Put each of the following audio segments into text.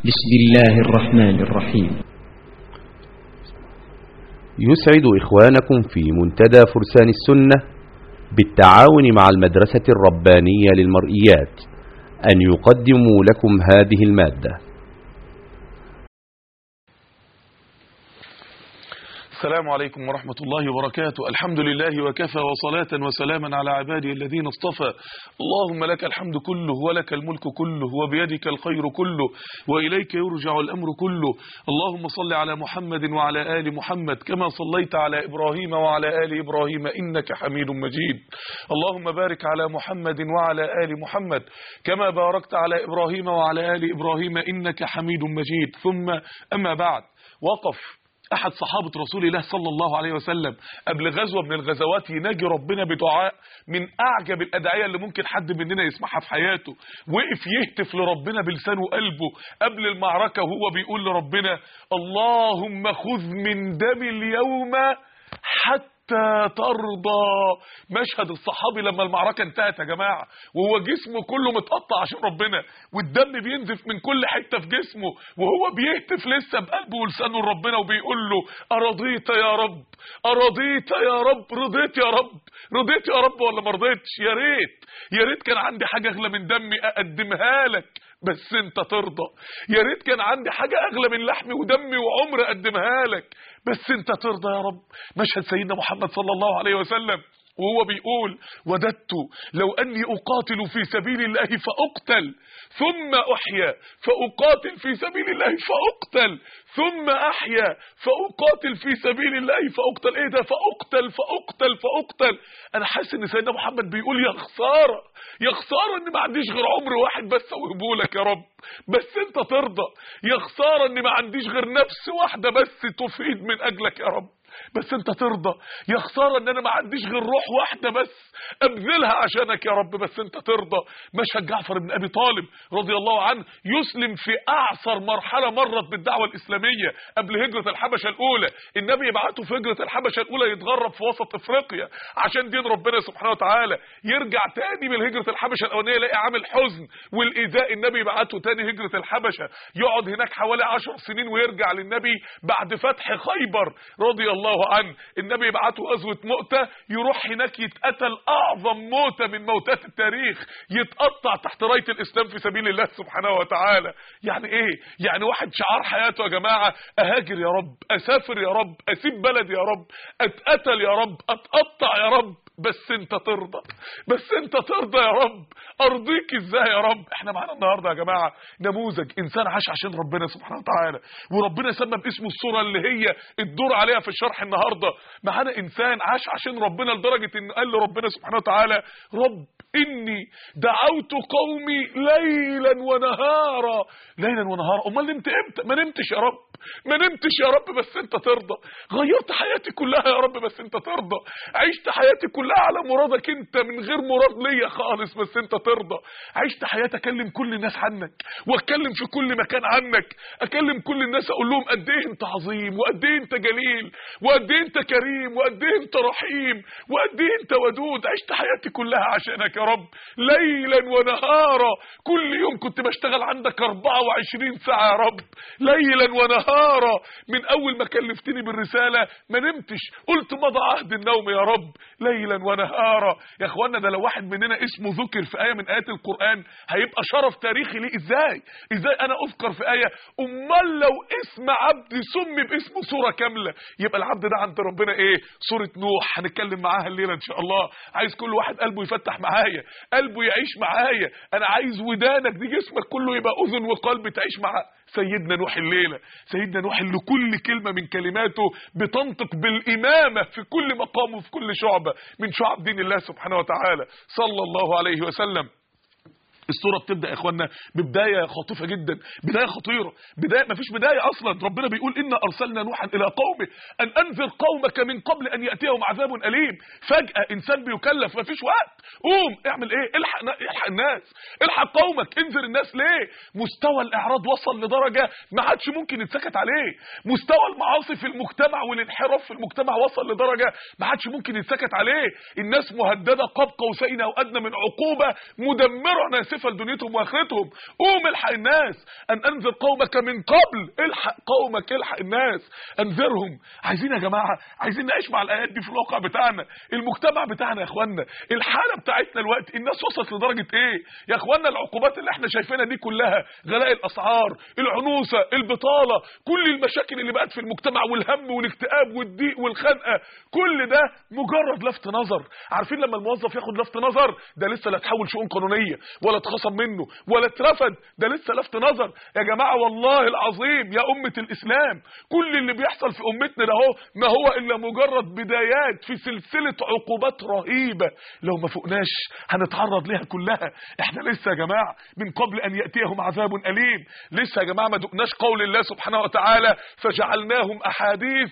بسم الله الرحمن الرحيم يسعد إخوانكم في منتدى فرسان السنة بالتعاون مع المدرسة الربانية للمرئيات أن يقدموا لكم هذه المادة السلام عليكم ورحمة الله وبركاته الحمد لله وكفى وصلاة وسلاما على عباده الذين اصطفى اللهم لك الحمد كله ولك الملك كله وبيدك الخير كله وإليك يرجع الأمر كله اللهم صل على محمد وعلى آل محمد كما صليت على إبراهيم وعلى آل إبراهيم إنك حميد مجيد اللهم بارك على محمد وعلى آل محمد كما باركت على إبراهيم وعلى آل إبراهيم إنك حميد مجيد ثم أما بعد وقف احد صحابة رسول الله صلى الله عليه وسلم قبل غزوة من الغزوات يناجي ربنا بدعاء من اعجب الادعية اللي ممكن حد مننا يسمعها في حياته وقف يهتف لربنا بلسانه وقلبه قبل المعركة وهو بيقول لربنا اللهم خذ من دم اليوم حتى حتى ترضى مشهد الصحابي لما المعركة انتهت يا جماعة وهو جسمه كله متقطع عشان ربنا والدم بينزف من كل حتة في جسمه وهو بيهتف لسه بقلبه ولسانه لربنا وبيقول له أرضيت يا رب أرضيت يا رب رضيت يا رب رضيت يا رب ولا ما رضيتش يا ريت يا ريت كان عندي حاجة أغلى من دمي أقدمها لك بس انت ترضى يا ريت كان عندي حاجة اغلى من لحمي ودمي وعمر اقدمها لك بس انت ترضى يا رب مشهد سيدنا محمد صلى الله عليه وسلم وهو بيقول وددت لو أني أقاتل في سبيل الله فأقتل ثم أحيا فأقاتل في سبيل الله فأقتل ثم أحيا فأقاتل في سبيل الله فأقتل إيه ده فأقتل فأقتل فأقتل أنا حاسس إن سيدنا محمد بيقول يا خسارة يا خسارة إن ما عنديش غير عمر واحد بس أوهبه لك يا رب بس أنت ترضى يا خسارة إن ما عنديش غير نفس واحدة بس تفيد من أجلك يا رب بس انت ترضى يا خساره ان انا ما عنديش غير روح واحده بس ابذلها عشانك يا رب بس انت ترضى مشهد جعفر بن ابي طالب رضي الله عنه يسلم في اعصر مرحله مرت بالدعوه الاسلاميه قبل هجره الحبشه الاولى النبي يبعته في هجره الحبشه الاولى يتغرب في وسط افريقيا عشان دين ربنا سبحانه وتعالى يرجع تاني من هجره الحبشه الاولانيه يلاقي عامل حزن والايذاء النبي يبعته تاني هجره الحبشه يقعد هناك حوالي عشر سنين ويرجع للنبي بعد فتح خيبر رضي الله الله عنه النبي يبعته غزوه مؤتة يروح هناك يتقتل اعظم موتة من موتات التاريخ يتقطع تحت رايه الاسلام في سبيل الله سبحانه وتعالى يعني ايه يعني واحد شعار حياته يا جماعه اهاجر يا رب اسافر يا رب اسيب بلدي يا رب اتقتل يا رب اتقطع يا رب بس انت ترضى بس انت ترضى يا رب ارضيك ازاي يا رب احنا معانا النهارده يا جماعه نموذج انسان عاش عشان ربنا سبحانه وتعالى وربنا سمى باسمه الصوره اللي هي الدور عليها في الشرح النهارده معانا انسان عاش عشان ربنا لدرجه ان قال لربنا سبحانه وتعالى رب اني دعوت قومي ليلا ونهارا ليلا ونهارا امال نمت امتى ما نمتش يا رب ما نمتش يا رب بس انت ترضى غيرت حياتي كلها يا رب بس انت ترضى عشت حياتي كلها على مرادك انت من غير مراد ليا خالص بس انت ترضى عشت حياتي اكلم كل الناس عنك واتكلم في كل مكان عنك اكلم كل الناس اقول لهم قد ايه انت عظيم وقد ايه انت جليل وقد ايه انت كريم وقد ايه انت رحيم وقد ايه انت ودود عشت حياتي كلها عشانك يا رب ليلا ونهارا كل يوم كنت بشتغل عندك 24 ساعه يا رب ليلا ونهارا نهارا من اول ما كلفتني بالرساله ما نمتش قلت مضى عهد النوم يا رب ليلا ونهارا يا اخوانا ده لو واحد مننا اسمه ذكر في ايه من ايات القران هيبقى شرف تاريخي ليه ازاي ازاي انا اذكر في ايه امال لو اسم عبد سمي باسم سوره كامله يبقى العبد ده عند ربنا ايه سوره نوح هنتكلم معاها الليله ان شاء الله عايز كل واحد قلبه يفتح معايا قلبه يعيش معايا انا عايز ودانك دي جسمك كله يبقى اذن وقلب تعيش معاه سيدنا نوح الليلة سيدنا نوح اللي كل كلمة من كلماته بتنطق بالإمامة في كل مقام وفي كل شعبة من شعب دين الله سبحانه وتعالى صلى الله عليه وسلم السوره بتبدا يا اخوانا ببدايه خاطفه جدا بدايه خطيره بدايه مفيش بدايه اصلا ربنا بيقول انا ارسلنا نوحا الى قومه ان انذر قومك من قبل ان ياتيهم عذاب اليم فجاه انسان بيكلف مفيش وقت قوم اعمل ايه الحق الحق الناس الحق قومك انذر الناس ليه مستوى الاعراض وصل لدرجه ما عادش ممكن يتسكت عليه مستوى المعاصي في المجتمع والانحراف في المجتمع وصل لدرجه ما عادش ممكن يتسكت عليه الناس مهدده قاب قوسين او ادنى من عقوبه مدمره ناسيه عاصفه لدنيتهم واخرتهم قوم الحق الناس ان انذر قومك من قبل الحق قومك الحق الناس انذرهم عايزين يا جماعه عايزين نعيش مع الايات دي في الواقع بتاعنا المجتمع بتاعنا يا اخوانا الحاله بتاعتنا الوقت الناس وصلت لدرجه ايه يا اخوانا العقوبات اللي احنا شايفينها دي كلها غلاء الاسعار العنوسه البطاله كل المشاكل اللي بقت في المجتمع والهم والاكتئاب والضيق والخنقه كل ده مجرد لفت نظر عارفين لما الموظف ياخد لفت نظر ده لسه لا تحول شؤون قانونيه ولا اتخصم منه ولا اترفد ده لسه لفت نظر يا جماعه والله العظيم يا امه الاسلام كل اللي بيحصل في امتنا ده اهو ما هو الا مجرد بدايات في سلسله عقوبات رهيبه لو ما فوقناش هنتعرض ليها كلها احنا لسه يا جماعه من قبل ان ياتيهم عذاب اليم لسه يا جماعه ما دقناش قول الله سبحانه وتعالى فجعلناهم احاديث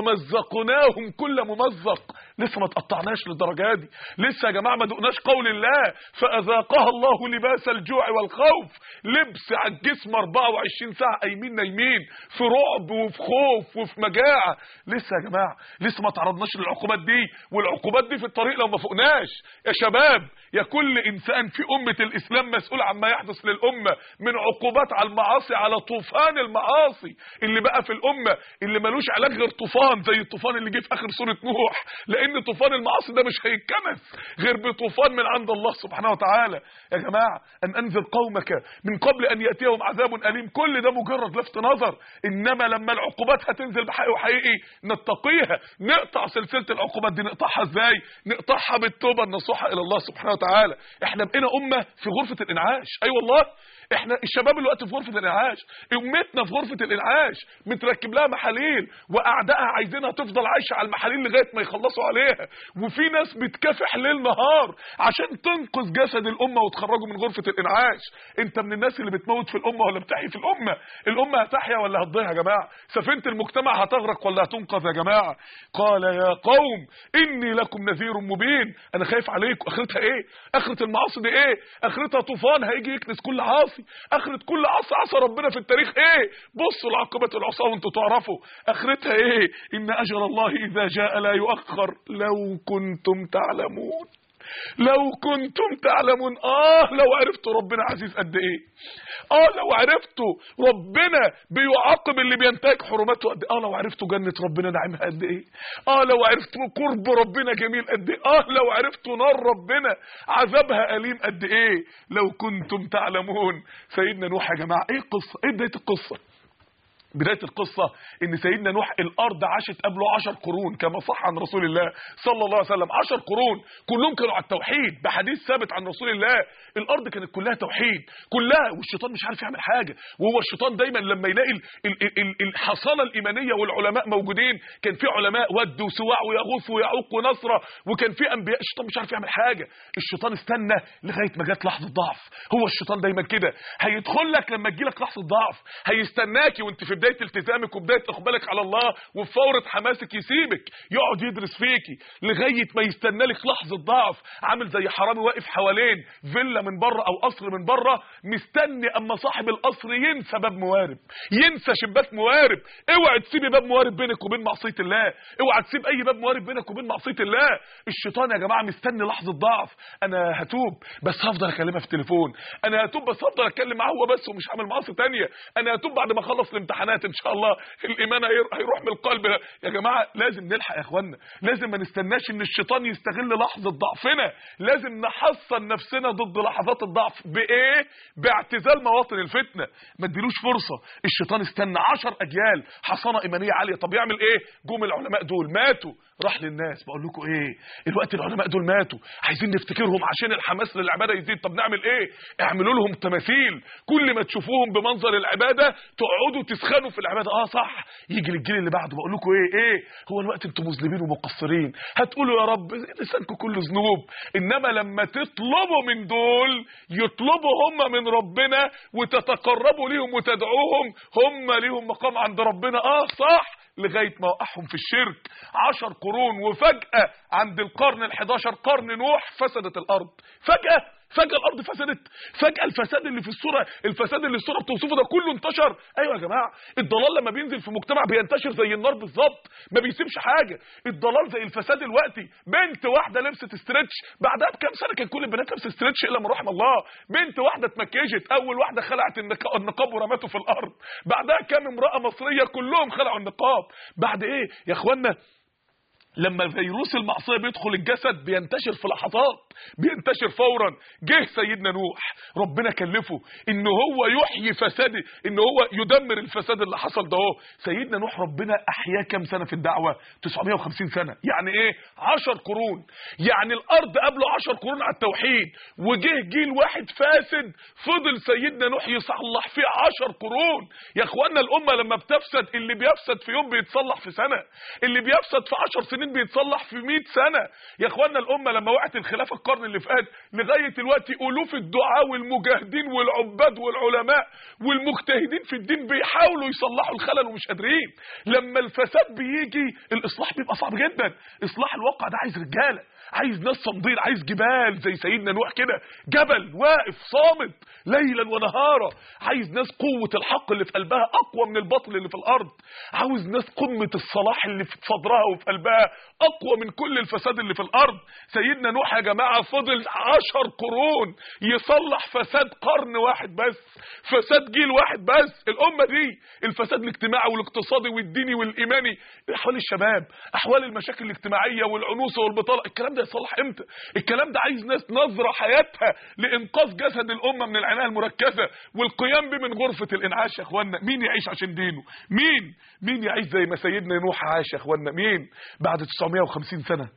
ومزقناهم كل ممزق لسه ما تقطعناش للدرجه دي لسه يا جماعه ما دقناش قول الله فاذاقها الله لباس الجوع والخوف لبس على الجسم 24 ساعه قايمين نايمين في رعب وفي خوف وفي مجاعه لسه يا جماعه لسه ما تعرضناش للعقوبات دي والعقوبات دي في الطريق لو ما فوقناش يا شباب يا كل انسان في امه الاسلام مسؤول عما يحدث للامه من عقوبات على المعاصي على طوفان المعاصي اللي بقى في الامه اللي ملوش علاج غير طوفان زي الطوفان اللي جه في اخر سوره نوح لان طوفان المعاصي ده مش هيتكمس غير بطوفان من عند الله سبحانه وتعالى يا جماعه ان انذر قومك من قبل ان ياتيهم عذاب اليم كل ده مجرد لفت نظر انما لما العقوبات هتنزل بحقيقي وحقيقي نتقيها نقطع سلسله العقوبات دي نقطعها ازاي نقطعها بالتوبه النصوحه الى الله سبحانه وتعالى احنا بقينا امه في غرفه الانعاش اي أيوة والله احنا الشباب الوقت في غرفه الانعاش امتنا في غرفه الانعاش متركب لها محاليل واعدائها عايزينها تفضل عايشه على المحاليل لغايه ما يخلصوا عليها وفي ناس بتكافح ليل نهار عشان تنقذ جسد الامه وتخرجه من غرفه الانعاش انت من الناس اللي بتموت في الامه ولا بتحيي في الامه الامه هتحيا ولا هتضيع يا جماعه سفينه المجتمع هتغرق ولا هتنقذ يا جماعه قال يا قوم اني لكم نذير مبين انا خايف عليكم اخرتها ايه اخره المعاصي دي ايه اخرتها طوفان هيجي يكنس كل عاصي اخرة كل عصا عصى ربنا في التاريخ ايه بصوا لعقبة العصا وانتوا تعرفوا اخرتها ايه ان اجل الله اذا جاء لا يؤخر لو كنتم تعلمون لو كنتم تعلمون اه لو عرفتوا ربنا عزيز قد ايه اه لو عرفتوا ربنا بيعاقب اللي بينتهك حرماته قد اه لو عرفتوا جنة ربنا نعيمها قد ايه اه لو عرفتوا قرب ربنا جميل قد ايه اه لو عرفتوا نار ربنا عذابها أليم قد ايه لو كنتم تعلمون سيدنا نوح يا جماعة ايه القصة ايه بداية القصة بداية القصة ان سيدنا نوح الارض عاشت قبله عشر قرون كما صح عن رسول الله صلى الله عليه وسلم عشر قرون كلهم كانوا على التوحيد بحديث ثابت عن رسول الله الارض كانت كلها توحيد كلها والشيطان مش عارف يعمل حاجة وهو الشيطان دايما لما يلاقي ال- ال- ال- الحصانة الايمانية والعلماء موجودين كان في علماء ود وسواع ويغوث ويعوق ونصرة وكان في انبياء الشيطان مش عارف يعمل حاجة الشيطان استنى لغاية ما جت لحظة ضعف هو الشيطان دايما كده هيدخل لك لما تجيلك لحظة ضعف هيستناكي وانت في بداية التزامك وبداية اقبالك على الله وفي فورة حماسك يسيبك يقعد يدرس فيكي لغاية ما يستنى لك لحظة ضعف عامل زي حرامي واقف حوالين فيلا من بره او قصر من بره مستني اما صاحب القصر ينسى باب موارب ينسى شباك موارب اوعى تسيبي باب موارب بينك وبين معصية الله اوعى تسيب اي باب موارب بينك وبين معصية الله الشيطان يا جماعة مستني لحظة ضعف انا هتوب بس هفضل اكلمها في التليفون انا هتوب بس هفضل اتكلم معاه هو بس ومش هعمل معاصي تانية انا هتوب بعد ما اخلص الامتحانات ان شاء الله الايمان هير- هيروح من القلب يا جماعه لازم نلحق يا اخوانا لازم ما نستناش ان الشيطان يستغل لحظه ضعفنا لازم نحصن نفسنا ضد لحظات الضعف بايه باعتزال مواطن الفتنه ما اديلوش فرصه الشيطان استنى عشر اجيال حصانه ايمانيه عاليه طب يعمل ايه جم العلماء دول ماتوا راح للناس بقول لكم ايه الوقت العلماء دول ماتوا عايزين نفتكرهم عشان الحماس للعباده يزيد طب نعمل ايه اعملوا لهم تماثيل كل ما تشوفوهم بمنظر العباده تقعدوا تسخنوا في العباده اه صح يجي للجيل اللي بعده بقول لكم ايه ايه هو الوقت انتم مذنبين ومقصرين هتقولوا يا رب لسانكم كله ذنوب انما لما تطلبوا من دول يطلبوا هم من ربنا وتتقربوا ليهم وتدعوهم هم ليهم مقام عند ربنا اه صح لغايه ما وقعهم في الشرك عشر قرون وفجاه عند القرن ال11 قرن نوح فسدت الارض فجاه فجاه الارض فسدت فجاه الفساد اللي في الصوره الفساد اللي الصوره بتوصفه ده كله انتشر ايوه يا جماعه الضلال لما بينزل في مجتمع بينتشر زي النار بالظبط ما بيسيبش حاجه الضلال زي الفساد دلوقتي بنت واحده لبست ستريتش بعدها بكام سنه كان كل البنات لابسه ستريتش الا من رحم الله بنت واحده اتمكيجت اول واحده خلعت النقا- النقاب ورمته في الارض بعدها كام امراه مصريه كلهم خلعوا النقاب بعد ايه يا اخوانا لما فيروس المعصيه بيدخل الجسد بينتشر في لحظات بينتشر فورا جه سيدنا نوح ربنا كلفه ان هو يحيي فساد ان هو يدمر الفساد اللي حصل ده اهو سيدنا نوح ربنا احياه كام سنه في الدعوه 950 سنه يعني ايه 10 قرون يعني الارض قبله 10 قرون على التوحيد وجه جيل واحد فاسد فضل سيدنا نوح يصلح فيه 10 قرون يا اخوانا الامه لما بتفسد اللي بيفسد في يوم بيتصلح في سنه اللي بيفسد في 10 سنين بيتصلح في 100 سنه يا اخوانا الامه لما وقعت الخلافه القرن اللي فات لغايه دلوقتي الوف الدعاء والمجاهدين والعباد والعلماء والمجتهدين في الدين بيحاولوا يصلحوا الخلل ومش قادرين لما الفساد بيجي الاصلاح بيبقى صعب جدا اصلاح الواقع ده عايز رجاله عايز ناس صامدين عايز جبال زي سيدنا نوح كده جبل واقف صامت ليلا ونهارا عايز ناس قوة الحق اللي في قلبها أقوى من الباطل اللي في الأرض عاوز ناس قمة الصلاح اللي في صدرها وفي قلبها أقوى من كل الفساد اللي في الأرض سيدنا نوح يا جماعة فضل عشر قرون يصلح فساد قرن واحد بس فساد جيل واحد بس الأمة دي الفساد الاجتماعي والاقتصادي والديني والإيماني أحوال الشباب أحوال المشاكل الاجتماعية والعنوسة والبطالة الكلام ده يصلح امتى الكلام ده عايز ناس نظرة حياتها لإنقاذ جسد الأمة من العناية المركزة والقيام به من غرفة الإنعاش يا إخوانا مين يعيش عشان دينه مين مين يعيش زي ما سيدنا نوح عاش يا إخوانا مين بعد 950 سنة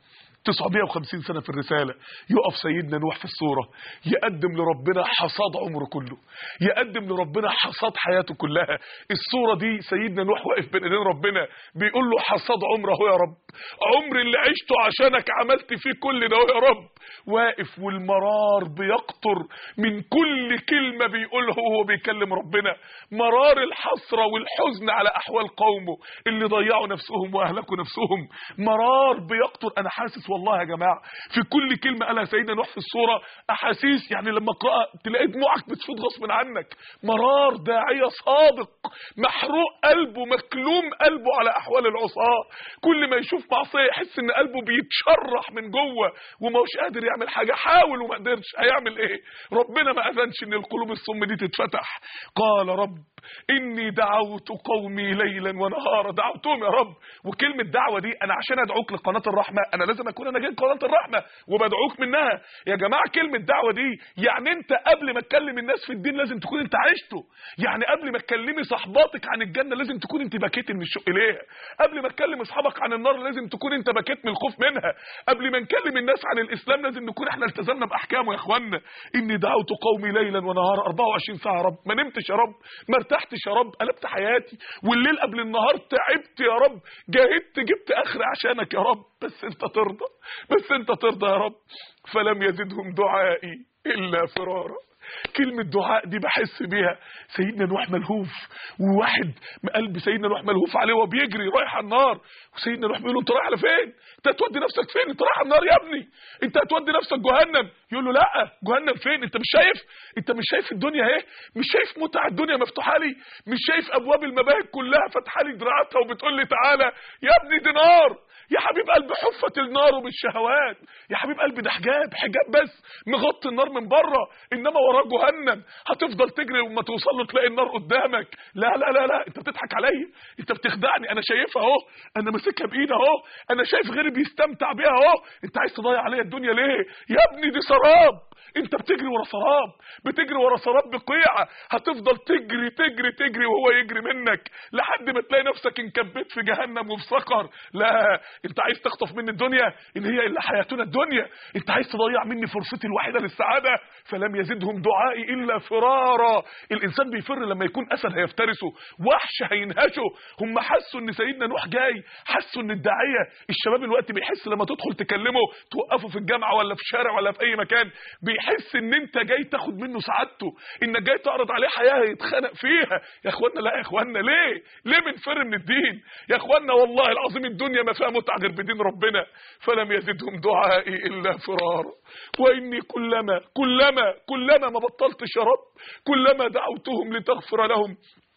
950 سنة في الرسالة يقف سيدنا نوح في الصورة يقدم لربنا حصاد عمره كله يقدم لربنا حصاد حياته كلها الصورة دي سيدنا نوح واقف بين ايدين ربنا بيقول له حصاد عمره يا رب عمر اللي عشته عشانك عملت فيه كل ده يا رب واقف والمرار بيقطر من كل كلمة بيقولها وهو بيكلم ربنا مرار الحسرة والحزن على أحوال قومه اللي ضيعوا نفسهم وأهلكوا نفسهم مرار بيقطر أنا حاسس والله يا جماعة في كل كلمة قالها سيدنا نوح في الصورة أحاسيس يعني لما أقرأ تلاقي دموعك بتفوت غصب عنك مرار داعية صادق محروق قلبه مكلوم قلبه على أحوال العصاة كل ما يشوف معصية يحس إن قلبه بيتشرح من جوه وماهوش قادر يعمل حاجة حاول وما قدرش هيعمل إيه ربنا ما أذنش إن القلوب الصم دي تتفتح قال رب إني دعوت قومي ليلا ونهارا دعوتهم يا رب وكلمة دعوة دي أنا عشان أدعوك لقناة الرحمة أنا لازم أكون أنا جاي قناة الرحمة وبدعوك منها يا جماعة كلمة دعوة دي يعني أنت قبل ما تكلم الناس في الدين لازم تكون أنت عشته يعني قبل ما تكلمي صحباتك عن الجنة لازم تكون أنت بكيت من الشوق إليها قبل ما تكلم أصحابك عن النار لازم تكون أنت بكيت من الخوف منها قبل ما نكلم الناس عن الإسلام لازم نكون إحنا التزمنا بأحكامه يا إخوانا إني دعوت قومي ليلا ونهارا 24 ساعة يا رب ما نمتش يا رب ما ارتحتش يا رب قلبت حياتي والليل قبل النهار تعبت يا رب جاهدت جبت اخري عشانك يا رب بس انت ترضى بس انت ترضى يا رب فلم يزدهم دعائي الا فرارا كلمة دعاء دي بحس بيها سيدنا نوح ملهوف وواحد قلب سيدنا نوح ملهوف عليه وبيجري رايح على النار وسيدنا نوح بيقول له انت رايح على فين؟ انت هتودي نفسك فين؟ انت رايح على النار يا ابني انت هتودي نفسك جهنم يقول له لا جهنم فين؟ انت مش شايف؟ انت مش شايف الدنيا اهي؟ مش شايف متع الدنيا مفتوحه لي؟ مش شايف ابواب المباهج كلها فاتحه لي دراعاتها وبتقول لي تعالى يا ابني دي نار يا حبيب قلبي حفت النار بالشهوات يا حبيب قلبي ده حجاب حجاب بس مغطي النار من بره انما وراه جهنم هتفضل تجري وما توصل له تلاقي النار قدامك لا لا لا لا انت بتضحك عليا انت بتخدعني انا شايفها اهو انا ماسكها بايدي اهو انا شايف غيري بيستمتع بيها اهو انت عايز تضيع عليا الدنيا ليه يا ابني دي سراب انت بتجري ورا سراب بتجري ورا سراب بقيعه هتفضل تجري تجري تجري وهو يجري منك لحد ما تلاقي نفسك انكبت في جهنم وفي سقر لا انت عايز تخطف مني الدنيا ان هي الا حياتنا الدنيا انت عايز تضيع مني فرصتي الوحيده للسعاده فلم يزدهم دعائي الا فرارا الانسان بيفر لما يكون اسد هيفترسه وحش هينهشه هم حسوا ان سيدنا نوح جاي حسوا ان الداعيه الشباب الوقت بيحس لما تدخل تكلمه توقفه في الجامعه ولا في شارع ولا في اي مكان بيحس ان انت جاي تاخد منه سعادته انك جاي تعرض عليه حياه يتخنق فيها يا اخوانا لا يا اخوانا ليه ليه بنفر من الدين يا اخوانا والله العظيم الدنيا ما فيها متعه ينفع غير بدين ربنا فلم يزدهم دعائي الا فرارا واني كلما كلما كلما ما بطلتش يا رب كلما دعوتهم لتغفر لهم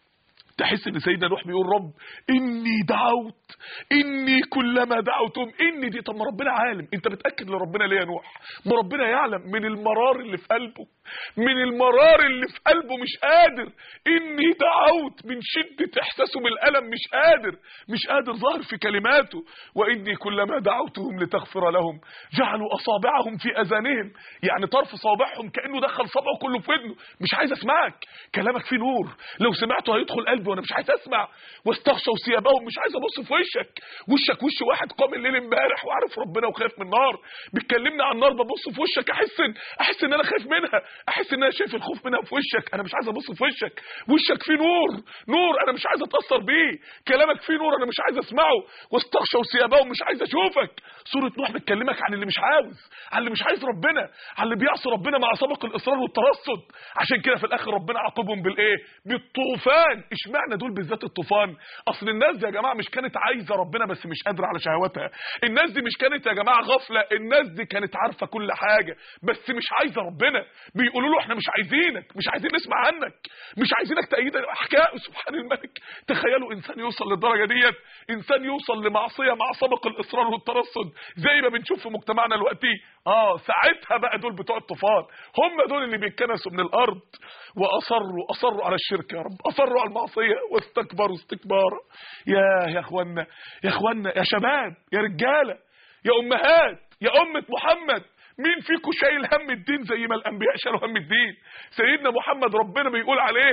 تحس ان سيدنا نوح بيقول رب اني دعوت اني كلما دعوتهم اني دي طب ما ربنا عالم انت بتاكد لربنا ليه يا نوح ما ربنا يعلم من المرار اللي في قلبه من المرار اللي في قلبه مش قادر اني دعوت من شده احساسه بالالم مش قادر مش قادر ظاهر في كلماته واني كلما دعوتهم لتغفر لهم جعلوا اصابعهم في اذانهم يعني طرف صوابعهم كانه دخل صبعه كله في ودنه مش عايز اسمعك كلامك فيه نور لو سمعته هيدخل قلبي وانا مش عايز اسمع واستغشوا ثيابهم مش عايز ابص في وشك وشك وش واحد قام الليل امبارح وعارف ربنا وخايف من النار بتكلمني عن النار ببص في وشك احس ان احس ان انا خايف منها احس ان انا شايف الخوف منها في وشك انا مش عايز ابص في وشك وشك فيه نور نور انا مش عايز اتاثر بيه كلامك فيه نور انا مش عايز اسمعه واستغشوا ثيابهم مش عايز اشوفك سوره نوح بتكلمك عن اللي مش عاوز عن اللي مش عايز ربنا عن اللي بيعصي ربنا مع سبق الاصرار والترصد عشان كده في الاخر ربنا عاقبهم بالايه بالطوفان اشمعنى دول بالذات الطوفان اصل الناس دي يا جماعه مش كانت عايزه ربنا بس مش قادره على شهواتها الناس دي مش كانت يا جماعه غفله الناس دي كانت عارفه كل حاجه بس مش عايزه ربنا بيقولوا له احنا مش عايزينك مش عايزين نسمع عنك مش عايزينك تأيد احكاء سبحان الملك تخيلوا انسان يوصل للدرجه ديت انسان يوصل لمعصيه مع سبق الاصرار والترصد زي ما بنشوف في مجتمعنا دلوقتي اه ساعتها بقى دول بتوع الطوفان هم دول اللي بيتكنسوا من الارض واصروا اصروا على الشرك يا رب اصروا على المعصيه واستكبروا استكبارا يا يا اخوانا يا اخوانا يا شباب يا رجاله يا امهات يا امه محمد مين فيكم شايل هم الدين زي ما الانبياء شالوا هم الدين سيدنا محمد ربنا بيقول عليه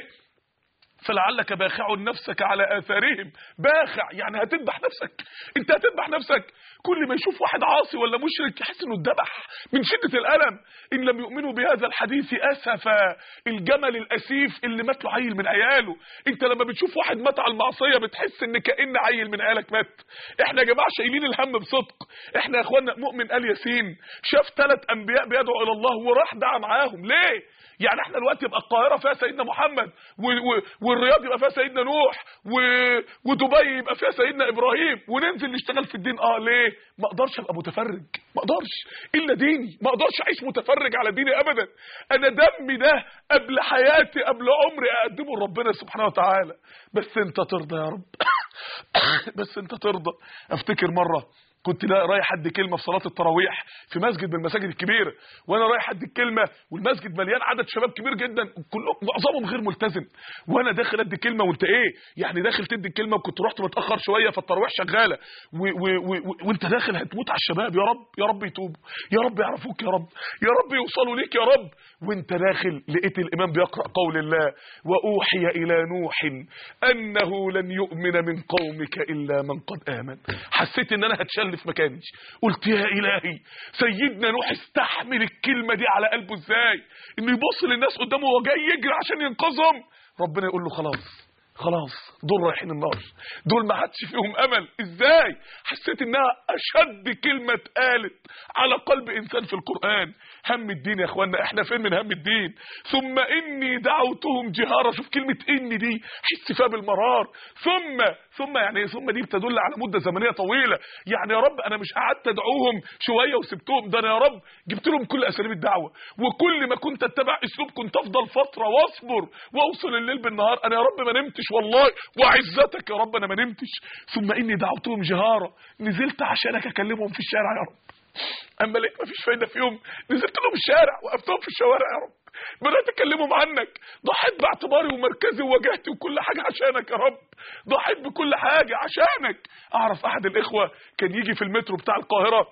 فلعلك باخع نفسك على آثارهم باخع يعني هتذبح نفسك انت هتذبح نفسك كل ما يشوف واحد عاصي ولا مشرك يحس انه اتذبح من شدة الألم إن لم يؤمنوا بهذا الحديث أسفا الجمل الأسيف اللي مات له عيل من عياله انت لما بتشوف واحد مات على المعصية بتحس ان كأن عيل من عيالك مات احنا يا جماعة شايلين الهم بصدق احنا يا اخوانا مؤمن آل ياسين شاف ثلاث أنبياء بيدعوا إلى الله وراح دعا معاهم ليه يعني احنا دلوقتي يبقى القاهره فيها سيدنا محمد و و والرياض يبقى فيها سيدنا نوح و ودبي يبقى فيها سيدنا ابراهيم وننزل نشتغل في الدين اه ليه ما اقدرش ابقى متفرج ما اقدرش الا ديني ما اقدرش اعيش متفرج على ديني ابدا انا دمي ده قبل حياتي قبل عمري اقدمه لربنا سبحانه وتعالى بس انت ترضى يا رب بس انت ترضى افتكر مره كنت رايح ادي كلمه في صلاه التراويح في مسجد من المساجد الكبيره وانا رايح ادي الكلمه والمسجد مليان عدد شباب كبير جدا كلهم معظمهم غير ملتزم وانا داخل ادي كلمه وانت ايه يعني داخل تدي الكلمه وكنت رحت متاخر شويه فالتراويح شغاله و و و وانت داخل هتموت على الشباب يا رب يا رب يتوبوا يا رب يعرفوك يا رب يا رب يوصلوا ليك يا رب وانت داخل لقيت الامام بيقرا قول الله واوحي الى نوح انه لن يؤمن من قومك الا من قد امن حسيت ان انا هتشل في مكاني قلت يا الهي سيدنا نوح استحمل الكلمه دي على قلبه ازاي انه يبص للناس قدامه وهو جاي يجري عشان ينقذهم ربنا يقول له خلاص خلاص دول رايحين النار دول ما عادش فيهم امل ازاي حسيت انها اشد كلمه اتقالت على قلب انسان في القران هم الدين يا اخوانا احنا فين من هم الدين ثم اني دعوتهم جهارا شوف كلمه اني دي حس فيها بالمرار ثم ثم يعني ثم دي بتدل على مده زمنيه طويله يعني يا رب انا مش قعدت ادعوهم شويه وسبتهم ده انا يا رب جبت لهم كل اساليب الدعوه وكل ما كنت اتبع اسلوب كنت افضل فتره واصبر واوصل الليل بالنهار انا يا رب ما نمتش والله وعزتك يا رب انا ما نمتش ثم اني دعوتهم جهارا نزلت عشانك اكلمهم في الشارع يا رب اما لقيت مفيش فايده فيهم نزلت لهم الشارع وقفتهم في الشوارع يا رب بدات اكلمهم عنك ضحيت باعتباري ومركزي ووجهتي وكل حاجه عشانك يا رب ضحيت بكل حاجه عشانك اعرف احد الاخوه كان يجي في المترو بتاع القاهره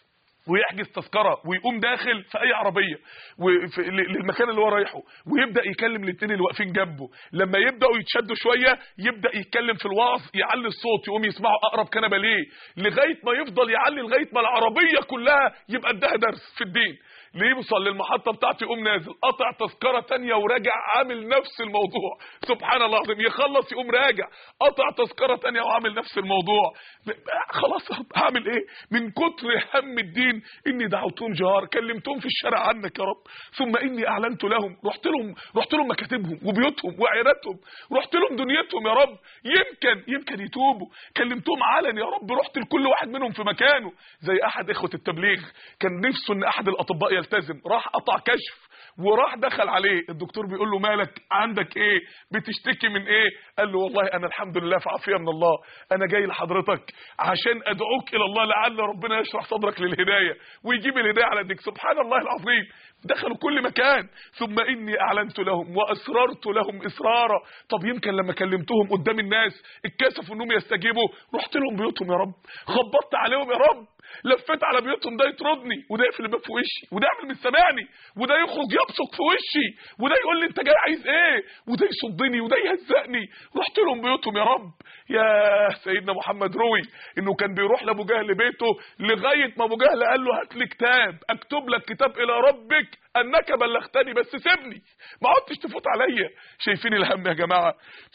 ويحجز تذكره ويقوم داخل في اي عربيه وفي للمكان اللي هو رايحه ويبدا يكلم الاثنين اللي واقفين جنبه لما يبداوا يتشدوا شويه يبدا يتكلم في الوعظ يعلي الصوت يقوم يسمعوا اقرب كنبه ليه لغايه ما يفضل يعلي لغايه ما العربيه كلها يبقى اداها درس في الدين يوصل للمحطه بتاعته يقوم نازل قطع تذكره تانية وراجع عامل نفس الموضوع سبحان الله العظيم يخلص يقوم راجع قطع تذكره تانية وعامل نفس الموضوع خلاص هعمل ايه من كتر هم الدين اني دعوتهم جهار كلمتهم في الشارع عنك يا رب ثم اني اعلنت لهم رحت لهم رحت لهم مكاتبهم وبيوتهم وعياداتهم رحت لهم دنيتهم يا رب يمكن يمكن يتوبوا كلمتهم علن يا رب رحت لكل واحد منهم في مكانه زي احد اخوه التبليغ كان نفسه ان احد الاطباء يلتزم راح قطع كشف وراح دخل عليه الدكتور بيقول له مالك عندك ايه بتشتكي من ايه قال له والله انا الحمد لله في عافيه من الله انا جاي لحضرتك عشان ادعوك الى الله لعل ربنا يشرح صدرك للهدايه ويجيب الهدايه على ايديك سبحان الله العظيم دخلوا كل مكان ثم اني اعلنت لهم واسررت لهم اسرارا طب يمكن لما كلمتهم قدام الناس اتكسفوا انهم يستجيبوا رحت لهم بيوتهم يا رب خبطت عليهم يا رب لفيت على بيوتهم ده يطردني وده يقفل الباب في وشي وده يعمل من سامعني وده يخرج يبصق في وشي وده يقول لي انت جاي عايز ايه وده يصدني وده يهزقني رحت لهم بيوتهم يا رب يا سيدنا محمد روي انه كان بيروح لابو جهل بيته لغايه ما ابو جهل قال له هات لي كتاب اكتب لك كتاب الى ربك انك بلغتني بس سيبني ما عدتش تفوت عليا شايفين الهم يا جماعه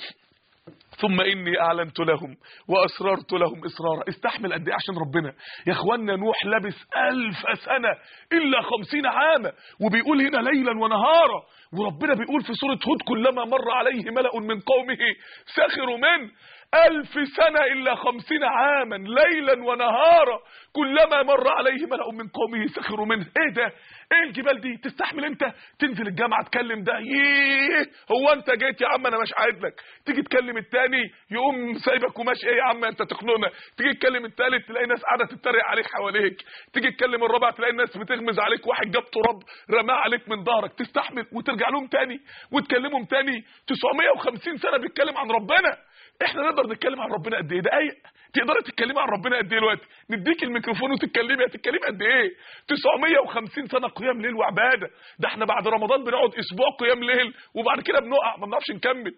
ثم اني اعلنت لهم واسررت لهم اسرارا استحمل قد ايه عشان ربنا يا اخوانا نوح لبس الف سنه الا خمسين عاما وبيقول هنا ليلا ونهارا وربنا بيقول في سوره هود كلما مر عليه ملأ من قومه سخروا منه ألف سنة إلا خمسين عاما ليلا ونهارا كلما مر عليه ملأ من قومه سخروا منه ايه ده ايه الجبال دي تستحمل انت تنزل الجامعة تكلم ده ييه هو انت جيت يا عم انا مش قاعد لك تيجي تكلم التاني يقوم سايبك وماشي ايه يا عم انت تخنقنا تيجي تكلم التالت تلاقي ناس قاعده تتريق عليك حواليك تيجي تكلم الرابع تلاقي الناس بتغمز عليك واحد جاب تراب رماه عليك من ظهرك تستحمل وترجع لهم تاني وتكلمهم تاني 950 سنة بيتكلم عن ربنا احنا نقدر نتكلم عن ربنا قد ايه دقايق تقدري تتكلمي عن ربنا قد ايه دلوقتي نديك الميكروفون وتتكلمي هتتكلمي قد ايه 950 سنه قيام ليل وعباده ده احنا بعد رمضان بنقعد اسبوع قيام ليل وبعد كده بنقع ما بنعرفش نكمل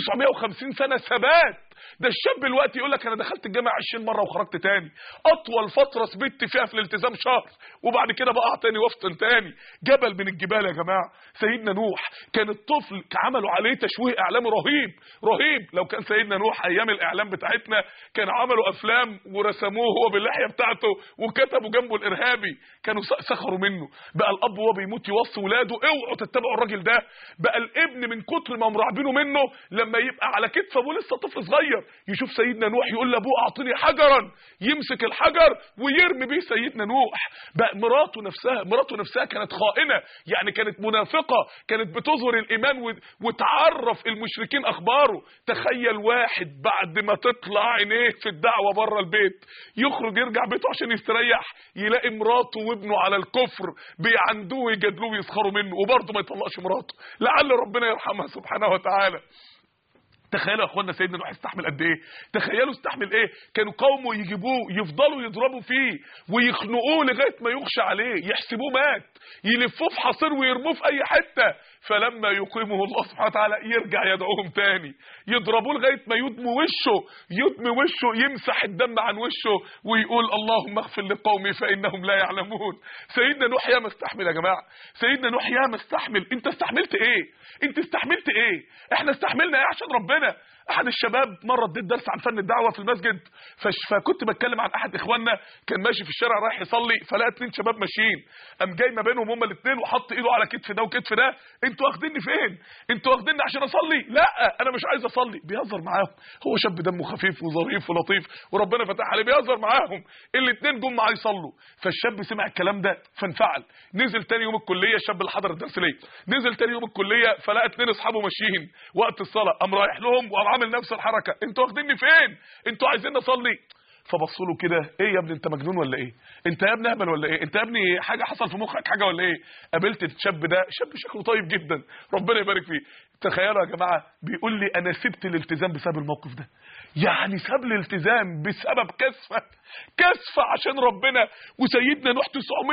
950 سنه ثبات ده الشاب دلوقتي يقول لك انا دخلت الجامعه 20 مره وخرجت تاني اطول فتره ثبت فيها في الالتزام شهر وبعد كده بقع تاني وافطن تاني جبل من الجبال يا جماعه سيدنا نوح كان الطفل عملوا عليه تشويه اعلامي رهيب رهيب لو كان سيدنا نوح ايام الاعلام بتاعتنا كان عملوا افلام ورسموه هو باللحيه بتاعته وكتبوا جنبه الارهابي كانوا سخروا منه بقى الاب وهو بيموت يوصي ولاده اوعوا تتبعوا الراجل ده بقى الابن من كتر ما مرعبينه منه لما يبقى على كتف ابوه لسه طفل صغير يشوف سيدنا نوح يقول لابوه اعطني حجرا يمسك الحجر ويرمي بيه سيدنا نوح بقى مراته نفسها مراته نفسها كانت خائنه يعني كانت منافقه كانت بتظهر الايمان وتعرف المشركين اخباره تخيل واحد بعد ما تطلع عينيه في الدعوه بره البيت يخرج يرجع بيته عشان يستريح يلاقي مراته وابنه على الكفر بيعندوه ويجادلوه ويسخروا منه وبرضه ما يطلقش مراته لعل ربنا يرحمها سبحانه وتعالى تخيلوا يا اخوانا سيدنا نوح استحمل قد ايه تخيلوا استحمل ايه كانوا قومه يجيبوه يفضلوا يضربوا فيه ويخنقوه لغايه ما يغشى عليه يحسبوه مات يلفوه في حصير ويرموه في اي حته فلما يقيمه الله سبحانه وتعالى يرجع يدعوهم تاني يضربوه لغايه ما يدمي وشه يدمي وشه يمسح الدم عن وشه ويقول اللهم اغفر لقومي فانهم لا يعلمون سيدنا نوح يا مستحمل يا جماعه سيدنا نوح يا مستحمل انت استحملت ايه انت استحملت ايه احنا استحملنا ايه عشان ربنا احد الشباب مره اديت درس عن فن الدعوه في المسجد فكنت بتكلم عن احد اخواننا كان ماشي في الشارع رايح يصلي فلقى اتنين شباب ماشيين قام جاي ما بينهم هما الاثنين وحط ايده على كتف ده وكتف ده انتوا واخديني فين انتوا واخديني عشان اصلي لا انا مش عايز اصلي بيهزر معاهم هو شاب دمه خفيف وظريف ولطيف وربنا فتح عليه بيهزر معاهم الاثنين جم معاه يصلوا فالشاب سمع الكلام ده فانفعل نزل تاني يوم الكليه الشاب اللي حضر الدرس ليه نزل تاني يوم الكليه فلقى اتنين اصحابه ماشيين وقت الصلاه قام رايح لهم وقام عامل نفس الحركه انتوا واخديني فين انتوا عايزين نصلي فبصوا له كده ايه يا ابني انت مجنون ولا ايه انت يا ابني اهبل ولا ايه انت يا ابني حاجه حصل في مخك حاجه ولا ايه قابلت الشاب ده شاب شكله طيب جدا ربنا يبارك فيه تخيلوا يا جماعه بيقول لي انا سبت الالتزام بسبب الموقف ده يعني ساب الالتزام بسبب كسفه كسفه عشان ربنا وسيدنا نوح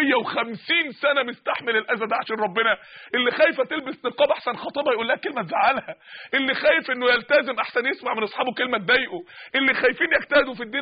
950 سنه مستحمل الاذى ده عشان ربنا اللي خايفه تلبس نقاب احسن خطيبها يقول لها كلمه تزعلها اللي خايف انه يلتزم احسن يسمع من اصحابه كلمه تضايقه اللي خايفين يجتهدوا في الدين احسن صاحب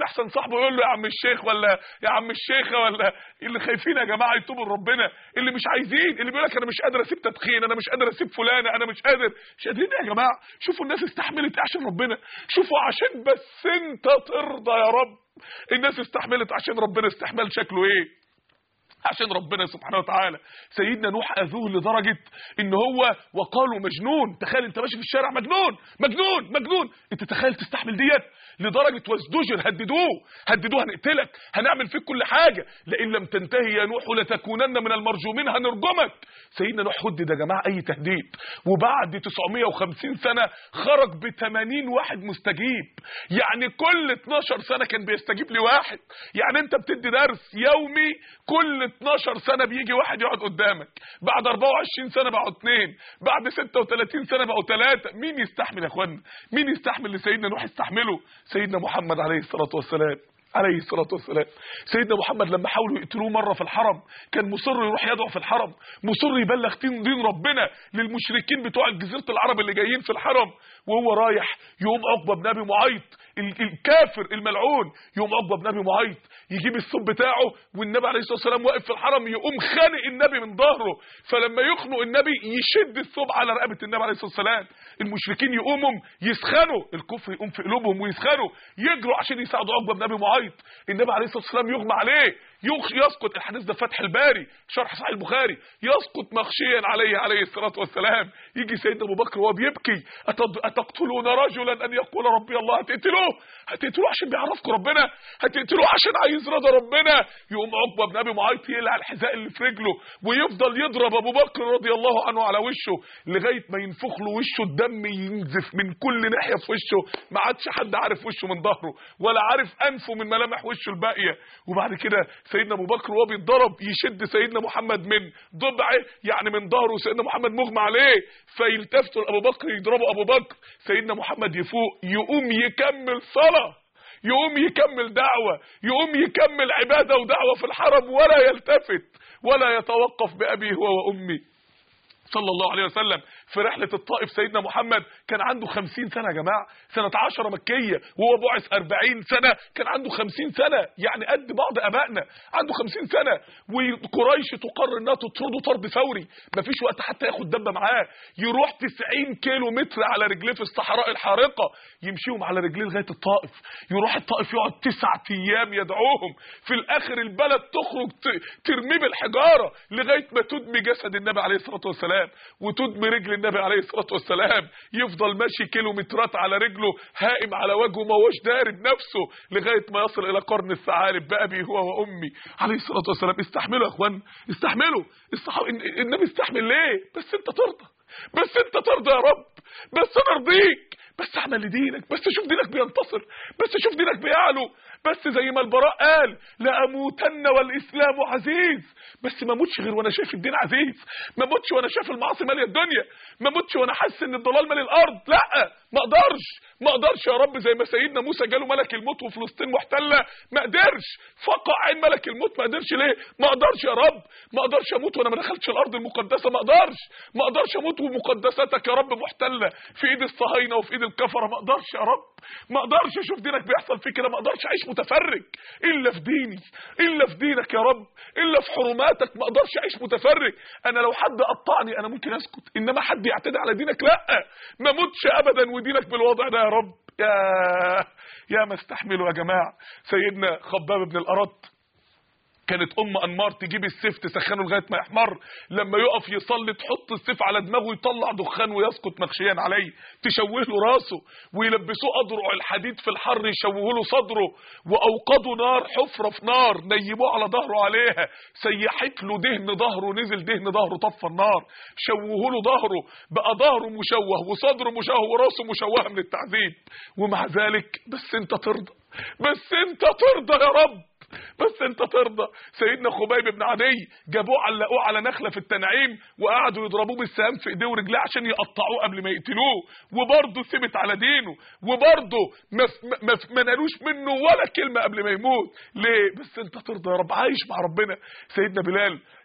صاحبه يقول له يا عم الشيخ ولا يا عم الشيخه ولا اللي خايفين يا جماعه يتوبوا لربنا اللي مش عايزين اللي بيقول لك انا مش قادر اسيب تدخين انا مش قادر اسيب فلانه انا مش قادر مش قادرين يا جماعه شوفوا الناس استحملت ايه عشان ربنا شوفوا عشان بس انت ترضى يا رب الناس استحملت عشان ربنا استحمال شكله ايه عشان ربنا سبحانه وتعالى سيدنا نوح اذوه لدرجه ان هو وقالوا مجنون تخيل انت ماشي في الشارع مجنون مجنون مجنون انت تخيل تستحمل ديت لدرجه وازدجر هددوه هددوه هنقتلك هنعمل فيك كل حاجه لئن لم تنتهي يا نوح لتكونن من المرجومين هنرجمك سيدنا نوح هدد يا جماعه اي تهديد وبعد 950 سنه خرج ب 80 واحد مستجيب يعني كل 12 سنه كان بيستجيب لواحد يعني انت بتدي درس يومي كل 12 سنه بيجي واحد يقعد قدامك بعد 24 سنه بقوا اثنين بعد 36 سنه بقوا ثلاثه مين يستحمل يا اخوانا مين يستحمل اللي سيدنا نوح استحمله سيدنا محمد عليه الصلاه والسلام عليه الصلاة والسلام سيدنا محمد لما حاولوا يقتلوه مرة في الحرم كان مصر يروح يدعو في الحرم مصر يبلغ دين دين ربنا للمشركين بتوع جزيرة العرب اللي جايين في الحرم وهو رايح يقوم عقبة بن ابي معيط ال- الكافر الملعون يقوم عقبة بن ابي معيط يجيب الثوب بتاعه والنبي عليه الصلاة والسلام واقف في الحرم يقوم خانق النبي من ظهره فلما يخنق النبي يشد الثوب على رقبة النبي عليه الصلاة والسلام المشركين يقوموا يسخنوا الكفر يقوم في قلوبهم ويسخنوا يجروا عشان يساعدوا عقبة بن ابي معيط النبي عليه الصلاة والسلام يغمى عليه يخ- يسقط الحديث ده فتح الباري شرح صحيح البخاري يسقط مغشيا عليه عليه الصلاة والسلام يجي سيدنا ابو بكر وهو بيبكي أتد- اتقتلون رجلا ان يقول ربي الله هتقتلوه هتقتلوه عشان بيعرفكم ربنا هتقتلوه عشان عايز رضا ربنا يقوم عقبه بن ابي معيط يقلع الحذاء اللي في رجله ويفضل يضرب ابو بكر رضي الله عنه على وشه لغايه ما ينفخ له وشه الدم ينزف من كل ناحيه في وشه ما عادش حد عارف وشه من ظهره ولا عارف انفه من ملامح وشه الباقيه وبعد كده سيدنا ابو بكر وهو بيتضرب يشد سيدنا محمد من ضبعه يعني من ظهره سيدنا محمد مغمى عليه فيلتفتوا لابو بكر يضربوا ابو بكر سيدنا محمد يفوق يقوم يكمل صلاه يقوم يكمل دعوة يقوم يكمل عبادة ودعوة في الحرم ولا يلتفت ولا يتوقف بأبي هو وأمي صلى الله عليه وسلم في رحلة الطائف سيدنا محمد كان عنده خمسين سنة يا جماعة سنة عشرة مكية وهو بعث أربعين سنة كان عنده خمسين سنة يعني قد بعض أبائنا عنده خمسين سنة وقريش تقرر انها تطرده طرد فوري مفيش وقت حتى ياخد دبة معاه يروح تسعين كيلو متر على رجليه في الصحراء الحارقة يمشيهم على رجليه لغاية الطائف يروح الطائف يقعد تسعة أيام يدعوهم في الآخر البلد تخرج ت- ترميه بالحجارة لغاية ما تدمي جسد النبي عليه الصلاة والسلام وتدمي رجل النبي عليه الصلاة والسلام يفضل ماشي كيلومترات على رجله هائم على وجهه ما هوش داري بنفسه لغاية ما يصل إلى قرن الثعالب بأبي هو وأمي عليه الصلاة والسلام استحملوا يا أخوان استحملوا استح... النبي استحمل ليه بس أنت ترضى بس أنت ترضى يا رب بس أنا أرضيك بس اعمل لدينك بس شوف دينك بينتصر بس شوف دينك بيعلو بس زي ما البراء قال لأموتن والإسلام عزيز بس ما موتش غير وانا شايف الدين عزيز ما موتش وانا شايف المعاصي ماليه الدنيا ما موتش وانا حاسس ان الضلال مالي الارض لا ما اقدرش ما اقدرش يا رب زي ما سيدنا موسى جاله ملك الموت وفلسطين محتله ما قدرش فقع عين ملك الموت ما قدرش ليه ما اقدرش يا رب ما اقدرش اموت وانا ما دخلتش الارض المقدسه ما اقدرش ما اقدرش اموت ومقدساتك يا رب محتله في ايد الصهاينه وفي ايد الكفره ما اقدرش يا رب ما اقدرش اشوف دينك بيحصل فيه كده ما اقدرش اعيش متفرج الا في ديني الا في دينك يا رب الا في حرماتك ما اقدرش اعيش متفرج انا لو حد قطعني انا ممكن اسكت انما حد يعتدي على دينك لا ما موتش ابدا ودينك بالوضع ده يا رب يا يا ما استحملوا يا جماعه سيدنا خباب بن الارط كانت ام انمار تجيب السيف تسخنه لغايه ما يحمر لما يقف يصلي تحط السيف على دماغه يطلع دخان ويسقط مغشيا عليه تشوه له راسه ويلبسوه اضرع الحديد في الحر يشوهوا له صدره واوقدوا نار حفره في نار نيموه على ظهره عليها سيحت له دهن ظهره نزل دهن ظهره طفى النار شوهوا له ظهره بقى ظهره مشوه وصدره مشوه وراسه مشوهه من التعذيب ومع ذلك بس انت ترضى بس انت ترضى يا رب بس انت ترضى سيدنا خبيب بن عدي جابوه علقوه على نخله في التنعيم وقعدوا يضربوه بالسهام في ايديه ورجليه عشان يقطعوه قبل ما يقتلوه وبرضه ثبت على دينه وبرضه ما, ما, ما نالوش منه ولا كلمه قبل ما يموت ليه بس انت ترضى يا رب عايش مع ربنا سيدنا بلال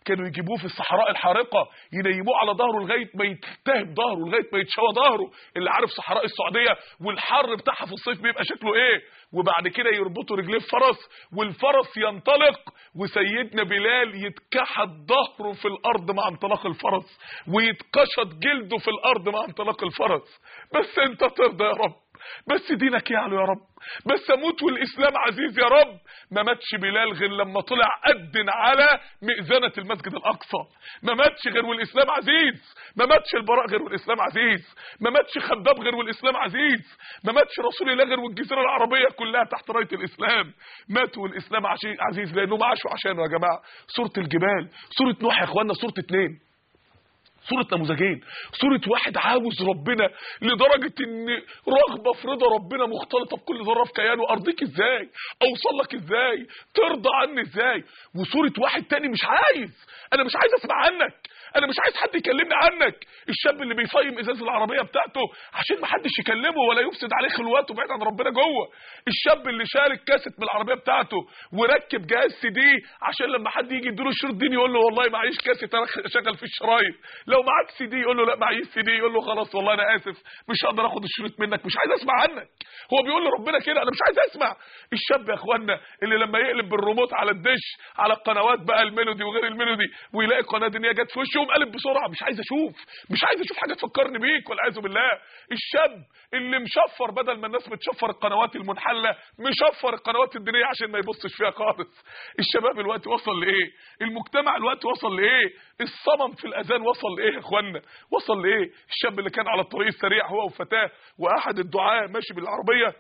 كانوا يجيبوه في الصحراء الحارقه ينيموه على ظهره لغايه ما يتهب ظهره لغايه ما يتشوى ظهره اللي عارف صحراء السعوديه والحر بتاعها في الصيف بيبقى شكله ايه وبعد كده يربطوا رجليه في فرس والفرس ينطلق وسيدنا بلال يتكحت ظهره في الارض مع انطلاق الفرس ويتقشط جلده في الارض مع انطلاق الفرس بس انت ترضى يا رب بس دينك يعلو يا رب بس اموت والاسلام عزيز يا رب ما ماتش بلال غير لما طلع قدن على مئذنه المسجد الاقصى ما ماتش غير والاسلام عزيز ما ماتش البراء غير والاسلام عزيز ما ماتش خباب غير والاسلام عزيز ما ماتش رسول الله غير والجزيره العربيه كلها تحت رايه الاسلام ماتوا والاسلام عزيز لانهم عاشوا عشانه يا جماعه سوره الجبال سوره نوح يا اخوانا سوره اتنين صورة نموذجين صورة واحد عاوز ربنا لدرجة ان رغبة في رضا ربنا مختلطة بكل ذرة في كيانه ارضيك ازاي اوصل لك ازاي ترضى عني ازاي وصورة واحد تاني مش عايز انا مش عايز اسمع عنك انا مش عايز حد يكلمني عنك الشاب اللي بيفيم ازاز العربيه بتاعته عشان ما حدش يكلمه ولا يفسد عليه خلواته بعيد عن ربنا جوه الشاب اللي شارك كاسيت من العربيه بتاعته وركب جهاز سي دي عشان لما حد يجي يديله شريط دين يقول له والله معيش كاسيت انا شغل في الشرايط لو معاك سي دي يقول له لا معيش سي دي يقول له خلاص والله انا اسف مش هقدر اخد الشريط منك مش عايز اسمع عنك هو بيقول لربنا كده انا مش عايز اسمع الشاب يا اخوانا اللي لما يقلب بالريموت على الدش على القنوات بقى الميلودي وغير الميلودي ويلاقي القناه دي جت في وشه يقوم قلب بسرعه مش عايز اشوف مش عايز اشوف حاجه تفكرني بيك والعياذ بالله الشاب اللي مشفر بدل ما الناس بتشفر القنوات المنحله مشفر القنوات الدينيه عشان ما يبصش فيها خالص الشباب الوقت وصل لايه المجتمع الوقت وصل لايه الصمم في الاذان وصل لايه يا اخوانا وصل لايه الشاب اللي كان على الطريق السريع هو وفتاه واحد الدعاه ماشي بالعربيه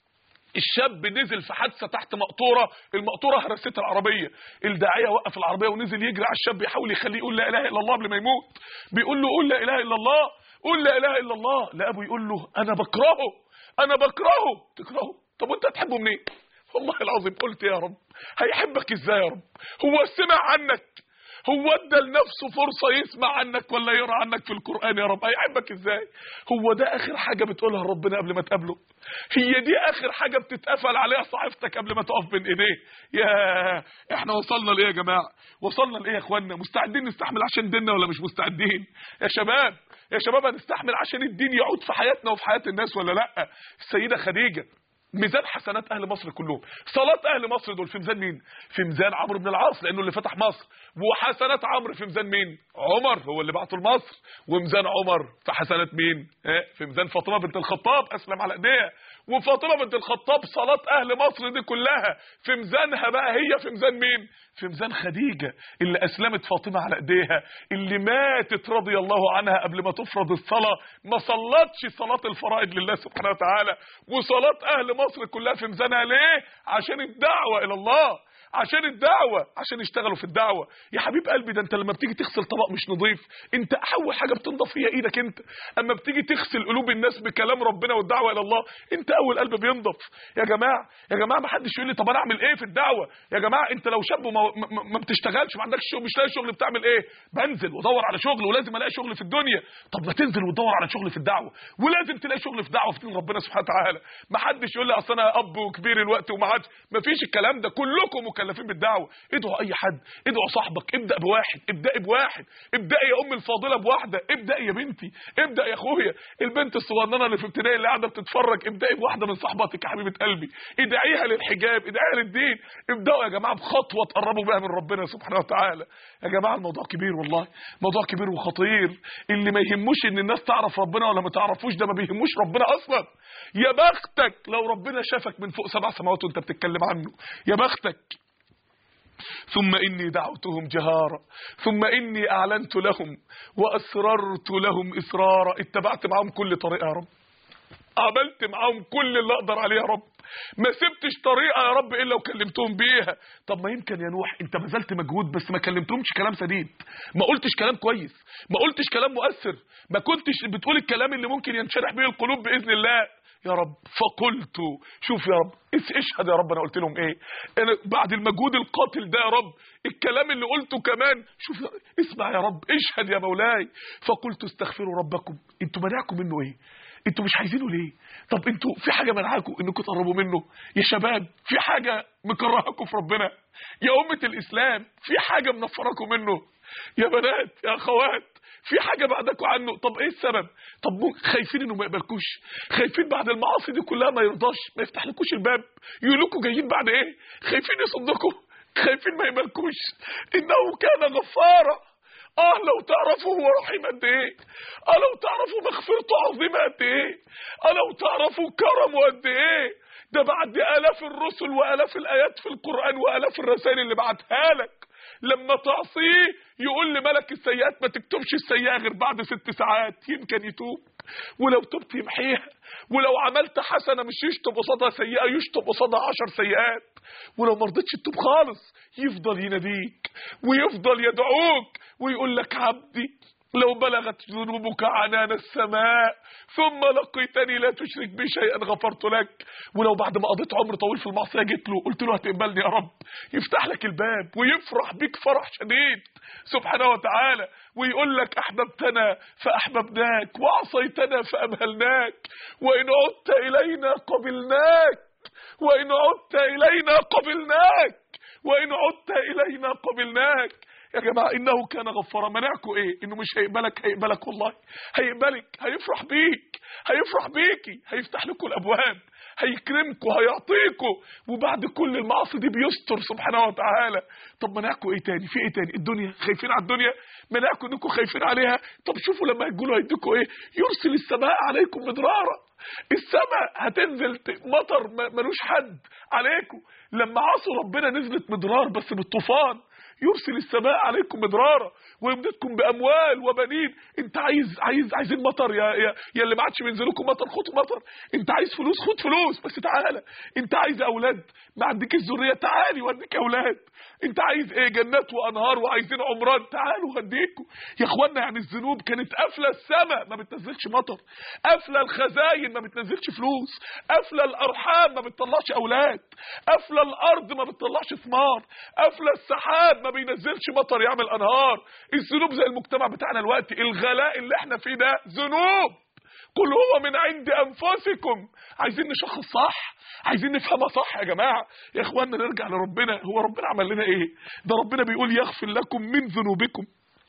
الشاب نزل في حادثه تحت مقطوره المقطوره هرست العربيه الداعيه وقف العربيه ونزل يجري على الشاب يحاول يخليه يقول لا اله الا الله قبل ما يموت بيقول له قول لا اله الا الله قول لا اله الا الله لا ابو يقول له انا بكرهه انا بكرهه تكرهه طب وانت هتحبه منين والله العظيم قلت يا رب هيحبك ازاي يا رب هو سمع عنك هو ادى لنفسه فرصه يسمع عنك ولا يقرا عنك في القران يا رب هيحبك ازاي هو ده اخر حاجه بتقولها لربنا قبل ما تقابله هي دي اخر حاجه بتتقفل عليها صحيفتك قبل ما تقف بين ايديه يا احنا وصلنا لايه يا جماعه وصلنا لايه يا اخوانا مستعدين نستحمل عشان ديننا ولا مش مستعدين يا شباب يا شباب هنستحمل عشان الدين يعود في حياتنا وفي حياه الناس ولا لا السيده خديجه ميزان حسنات اهل مصر كلهم صلاه اهل مصر دول في ميزان مين في ميزان عمرو بن العاص لانه اللي فتح مصر وحسنات عمرو في ميزان مين عمر هو اللي بعته لمصر وميزان عمر في حسنات مين في ميزان فاطمه بنت الخطاب اسلم على ايديها وفاطمه بنت الخطاب صلاه اهل مصر دي كلها في ميزانها بقى هي في ميزان مين في ميزان خديجه اللي اسلمت فاطمه على ايديها اللي ماتت رضي الله عنها قبل ما تفرض الصلاه ما صلتش صلاه الفرائض لله سبحانه وتعالى وصلاه اهل مصر كلها في ميزانها ليه عشان الدعوه الى الله عشان الدعوه عشان يشتغلوا في الدعوه يا حبيب قلبي ده انت لما بتيجي تغسل طبق مش نظيف انت اول حاجه بتنضف هي ايدك انت اما بتيجي تغسل قلوب الناس بكلام ربنا والدعوه الى الله انت اول قلب بينضف يا جماعه يا جماعه ما حدش يقول لي طب انا اعمل ايه في الدعوه يا جماعه انت لو شاب وما ما, ما بتشتغلش ما عندكش شغل مش لاقي شغل بتعمل ايه بنزل وادور على شغل ولازم الاقي شغل في الدنيا طب ما تنزل وتدور على شغل في الدعوه ولازم تلاقي شغل في دعوه في دين ربنا سبحانه وتعالى ما حدش يقول لي اصل انا اب وكبير الوقت وما عادش ما فيش الكلام ده كلكم مكلفين بالدعوه ادعوا اي حد ادعوا صاحبك ابدا بواحد ابداي بواحد ابداي يا ام الفاضله بواحده ابداي يا بنتي ابدا يا اخويا البنت الصغننه اللي في ابتدائي اللي قاعده بتتفرج ابداي بواحده من صاحباتك يا حبيبه قلبي ادعيها للحجاب ادعيها للدين ابداوا يا جماعه بخطوه تقربوا بها من ربنا سبحانه وتعالى يا جماعه الموضوع كبير والله موضوع كبير وخطير اللي ما يهموش ان الناس تعرف ربنا ولا ما تعرفوش ده ما بيهموش ربنا اصلا يا بختك لو ربنا شافك من فوق سبع سماوات وانت بتتكلم عنه يا بختك ثم إني دعوتهم جهارا ثم إني أعلنت لهم وأسررت لهم إسرارا اتبعت معهم كل طريقة يا رب عملت معاهم كل اللي أقدر عليه يا رب ما سبتش طريقة يا رب إلا وكلمتهم بيها طب ما يمكن يا نوح انت بذلت مجهود بس ما كلمتهمش كلام سديد ما قلتش كلام كويس ما قلتش كلام مؤثر ما كنتش بتقول الكلام اللي ممكن ينشرح به القلوب بإذن الله يا رب فقلت شوف يا رب اشهد يا رب انا قلت لهم ايه انا بعد المجهود القاتل ده يا رب الكلام اللي قلته كمان شوف يا اسمع يا رب اشهد يا مولاي فقلت استغفروا ربكم انتوا منعكم منه ايه انتوا مش عايزينه ليه طب انتوا في حاجه منعاكم انكم تقربوا منه يا شباب في حاجه مكرهاكم في ربنا يا امه الاسلام في حاجه منفراكم منه يا بنات يا اخوات في حاجه بعدكم عنه طب ايه السبب طب مو- خايفين انه ما يقبلكوش خايفين بعد المعاصي دي كلها ما يرضاش ما يفتحلكوش الباب يقول لكم جايين بعد ايه خايفين يصدكم خايفين ما يقبلكوش انه كان غفارا اه لو تعرفوا هو رحيم قد ايه اه لو تعرفوا مغفرته عظيمه قد ايه اه لو تعرفوا كرمه قد ايه ده بعد الاف الرسل والاف الايات في القران والاف الرسائل اللي بعتها لك لما تعصيه يقول لملك السيئات ما تكتبش السيئه غير بعد ست ساعات يمكن يتوب ولو تبت يمحيها ولو عملت حسنه مش يشطب قصادها سيئه يشطب قصادها عشر سيئات ولو ما رضيتش تتوب خالص يفضل يناديك ويفضل يدعوك ويقول لك عبدي لو بلغت ذنوبك عنان السماء ثم لقيتني لا تشرك بي شيئا غفرت لك ولو بعد ما قضيت عمر طويل في المعصيه جيت له قلت له هتقبلني يا رب يفتح لك الباب ويفرح بيك فرح شديد سبحانه وتعالى ويقول لك احببتنا فاحببناك وعصيتنا فامهلناك وان عدت الينا قبلناك وان عدت الينا قبلناك وان عدت الينا قبلناك يا جماعة إنه كان غفارا منعكم إيه إنه مش هيقبلك هيقبلك والله هيقبلك هيفرح بيك هيفرح بيكي هيفتح لكم الأبواب هيكرمكم هيعطيكم وبعد كل المعاصي دي بيستر سبحانه وتعالى طب منعكم ايه تاني في ايه تاني الدنيا خايفين على الدنيا منعكم انكم خايفين عليها طب شوفوا لما يقولوا هيديكم ايه يرسل السماء عليكم مدرارا السماء هتنزل ت- مطر ما- ملوش حد عليكم لما عصوا ربنا نزلت مدرار بس بالطوفان يرسل السماء عليكم مدرارا ويمددكم باموال وبنين انت عايز عايز عايزين مطر يا يا, يا اللي ما عادش بينزل لكم مطر خد مطر انت عايز فلوس خد فلوس بس تعالى انت عايز اولاد ما عندكش ذريه تعالي واديك اولاد انت عايز ايه جنات وانهار وعايزين عمران تعالوا هديكم يا اخوانا يعني الذنوب كانت قافله السماء ما بتنزلش مطر قافله الخزاين ما بتنزلش فلوس قافله الارحام ما بتطلعش اولاد قافله الارض ما بتطلعش ثمار قافله السحاب ما بينزلش مطر يعمل انهار الذنوب زي المجتمع بتاعنا الوقت الغلاء اللي احنا فيه ده ذنوب قل هو من عند انفسكم عايزين نشخص صح عايزين نفهمها صح يا جماعه يا اخوانا نرجع لربنا هو ربنا عمل لنا ايه ده ربنا بيقول يغفر لكم من ذنوبكم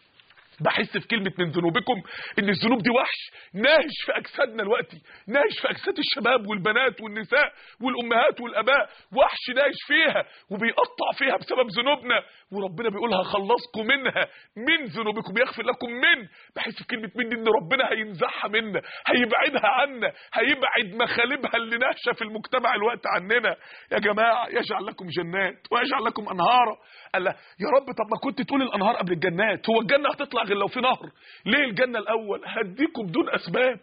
بحس في كلمة من ذنوبكم ان الذنوب دي وحش ناهش في اجسادنا دلوقتي ناهش في اجساد الشباب والبنات والنساء والامهات والاباء وحش ناهش فيها وبيقطع فيها بسبب ذنوبنا وربنا بيقول هخلصكم منها من ذنوبكم يغفر لكم من بحس في كلمة من دي ان ربنا هينزعها منا هيبعدها عنا هيبعد مخالبها اللي ناهشه في المجتمع الوقت عننا يا جماعة يجعل لكم جنات ويجعل لكم انهارا قال له يا رب طب ما كنت تقول الانهار قبل الجنات هو الجنة هتطلع غير لو في نهر ليه الجنة الاول هديكم بدون اسباب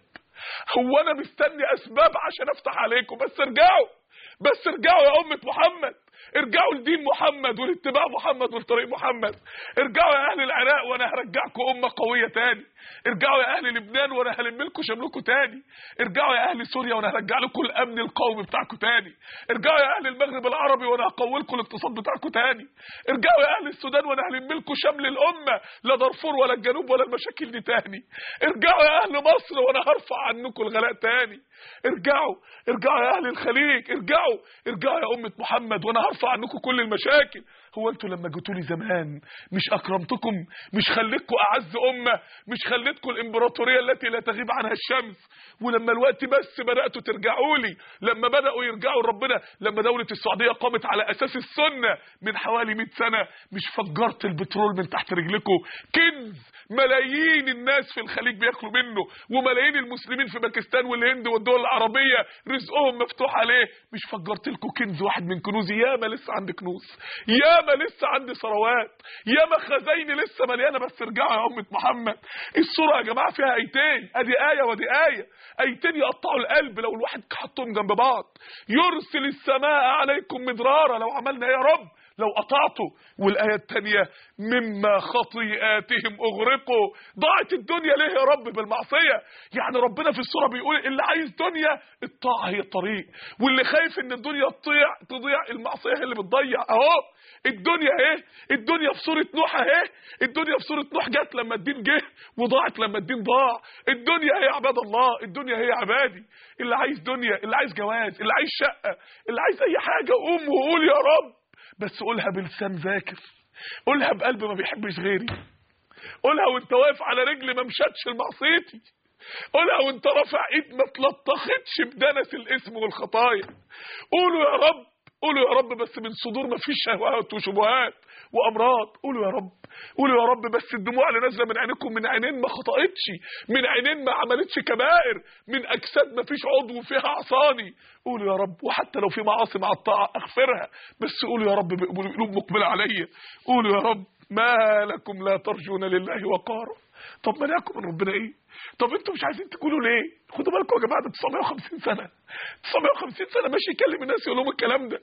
هو انا مستني اسباب عشان افتح عليكم بس ارجعوا بس ارجعوا يا أمة محمد ارجعوا لدين محمد ولاتباع محمد ولطريق محمد ارجعوا يا اهل العراق وانا هرجعكم امه قويه تاني ارجعوا يا اهل لبنان وانا هلم لكم شملكم تاني ارجعوا يا اهل سوريا وانا هرجع لكم الامن القومي بتاعكم تاني ارجعوا يا اهل المغرب العربي وانا هقوي لكم الاقتصاد بتاعكم تاني ارجعوا يا اهل السودان وانا هلم لكم شمل الامه لا دارفور ولا الجنوب ولا المشاكل دي تاني ارجعوا يا اهل مصر وانا هرفع عنكم الغلاء تاني ارجعوا ارجعوا يا اهل الخليج ارجعوا ارجعوا يا امه محمد وانا هرفع عنكم كل المشاكل هو انتوا لما جيتوا لي زمان مش اكرمتكم مش خليتكم اعز امه مش خليتكم الامبراطوريه التي لا تغيب عنها الشمس ولما الوقت بس بداتوا ترجعوا لي لما بداوا يرجعوا لربنا لما دوله السعوديه قامت على اساس السنه من حوالي 100 سنه مش فجرت البترول من تحت رجلكم كنز ملايين الناس في الخليج بياكلوا منه وملايين المسلمين في باكستان والهند والدول العربيه رزقهم مفتوح عليه مش فجرت لكم كنز واحد من كنوزي ياما لسه عندي كنوز ياما لسه عندي ثروات ياما خزايني لسه مليانه بس ارجعوا يا امه محمد الصوره يا جماعه فيها ايتين ادي ايه ودي ايه ايتين يقطعوا القلب لو الواحد حطهم جنب بعض يرسل السماء عليكم مدرارا لو عملنا ايه يا رب لو قطعته والآية التانية مما خطيئاتهم أغرقوا ضاعت الدنيا ليه يا رب بالمعصية يعني ربنا في السورة بيقول اللي عايز دنيا الطاعة هي الطريق واللي خايف ان الدنيا تضيع تضيع المعصية هي اللي بتضيع اهو الدنيا اهي الدنيا في سورة نوح اهي الدنيا في سورة نوح جت لما الدين جه وضاعت لما الدين ضاع الدنيا هي عباد الله الدنيا هي عبادي اللي عايز دنيا اللي عايز جواز اللي عايز شقة اللي عايز اي حاجة قوم وقول يا رب بس قولها بلسان ذاكر قولها بقلب ما بيحبش غيري قولها وانت واقف على رجل ما مشتش لمعصيتي قولها وانت رافع ايد ما تلطختش بدنس الاسم والخطايا قولوا يا رب قولوا يا رب بس من صدور ما فيش شهوات وشبهات وامراض قولوا يا رب قولوا يا رب بس الدموع اللي نازله من عينيكم من عينين ما خطأتش من عينين ما عملتش كبائر من اجساد ما فيش عضو فيها عصاني قولوا يا رب وحتى لو في معاصي مع الطاعه اغفرها بس قولوا يا رب بقلوب مقبله عليا قولوا يا رب ما لكم لا ترجون لله وقارا طب منعكم من ربنا ايه طب انتوا مش عايزين تقولوا ليه خدوا بالكم يا جماعه ده 950 سنه 950 سنه ماشي يكلم الناس يقول لهم الكلام ده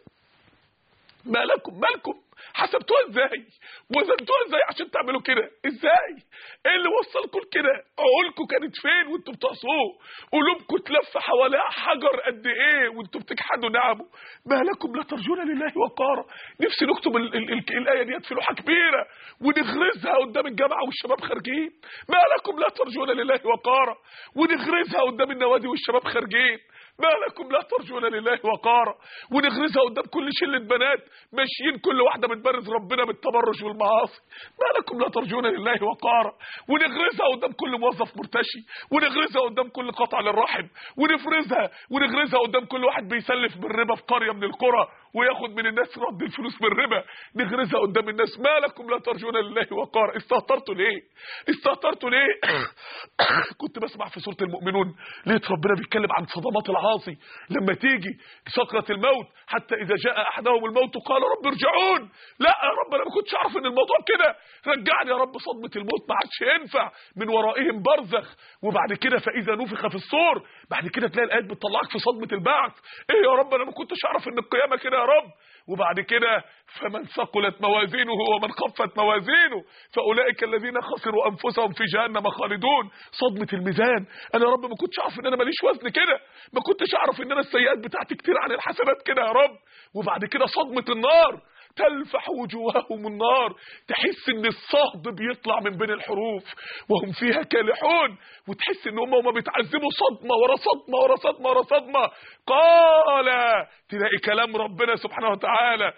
ما لكم مالكم حسبتوها ازاي وزنتوها ازاي عشان تعملوا كده ازاي ايه اللي وصلكم لكده عقولكم كانت فين وانتوا بتعصوه قلوبكم تلف حواليها حجر قد ايه وانتوا بتجحدوا نعمه ما لكم لا ترجون لله وقارا نفسي نكتب ال ال ال الايه ديت في لوحه كبيره ونغرزها قدام الجامعه والشباب خارجين ما لكم لا ترجون لله وقارا ونغرزها قدام النوادي والشباب خارجين ما لكم لا ترجون لله وقارا ونغرزها قدام كل شله بنات ماشيين كل واحده بتبرز ربنا بالتبرج والمعاصي ما لكم لا ترجون لله وقارا ونغرزها قدام كل موظف مرتشي ونغرزها قدام كل قطع للرحم ونفرزها ونغرزها قدام كل واحد بيسلف بالربا في قريه من القرى وياخد من الناس رد الفلوس بالربا نغرزها قدام الناس ما لكم لا ترجون لله وقارا استهترتوا ليه استهترتوا ليه كنت بسمع في سوره المؤمنون لقيت ربنا بيتكلم عن صدمات العاصي لما تيجي سكره الموت حتى اذا جاء احدهم الموت قال رب ارجعون لا يا رب انا ما كنتش اعرف ان الموضوع كده رجعني يا رب صدمه الموت ما عادش ينفع من ورائهم برزخ وبعد كده فاذا نفخ في الصور بعد كده تلاقي الايات بتطلعك في صدمه البعث ايه يا رب انا ما كنتش اعرف ان القيامه كده يا رب وبعد كده فمن ثقلت موازينه ومن خفت موازينه فاولئك الذين خسروا انفسهم في جهنم خالدون صدمه الميزان انا يا رب ما كنتش اعرف ان انا ماليش وزن كده ما كنتش اعرف ان انا السيئات بتاعتي كتير عن الحسنات كده يا رب وبعد كده صدمه النار تلفح وجوههم النار تحس ان الصهد بيطلع من بين الحروف وهم فيها كالحون وتحس ان هم هم بيتعذبوا صدمه ورا صدمه ورا صدمه ورا صدمه قال تلاقي كلام ربنا سبحانه وتعالى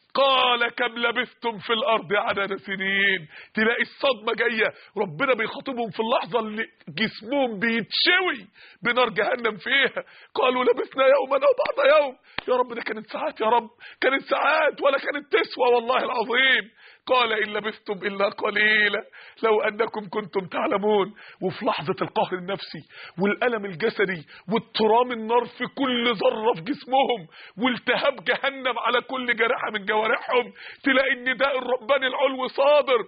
قال كم لبثتم في الارض عدد سنين تلاقي الصدمه جايه ربنا بيخاطبهم في اللحظه اللي جسمهم بيتشوي بنار جهنم فيها قالوا لبثنا يوما او بعض يوم يا رب ده كانت ساعات يا رب كانت ساعات ولا كانت تسوى والله العظيم قال إن لبثتم إلا قليلا لو أنكم كنتم تعلمون وفي لحظة القهر النفسي والألم الجسدي واضطرام النار في كل ذرة في جسمهم والتهاب جهنم على كل جريحة من جوارحهم تلاقي النداء الرباني العلو صادر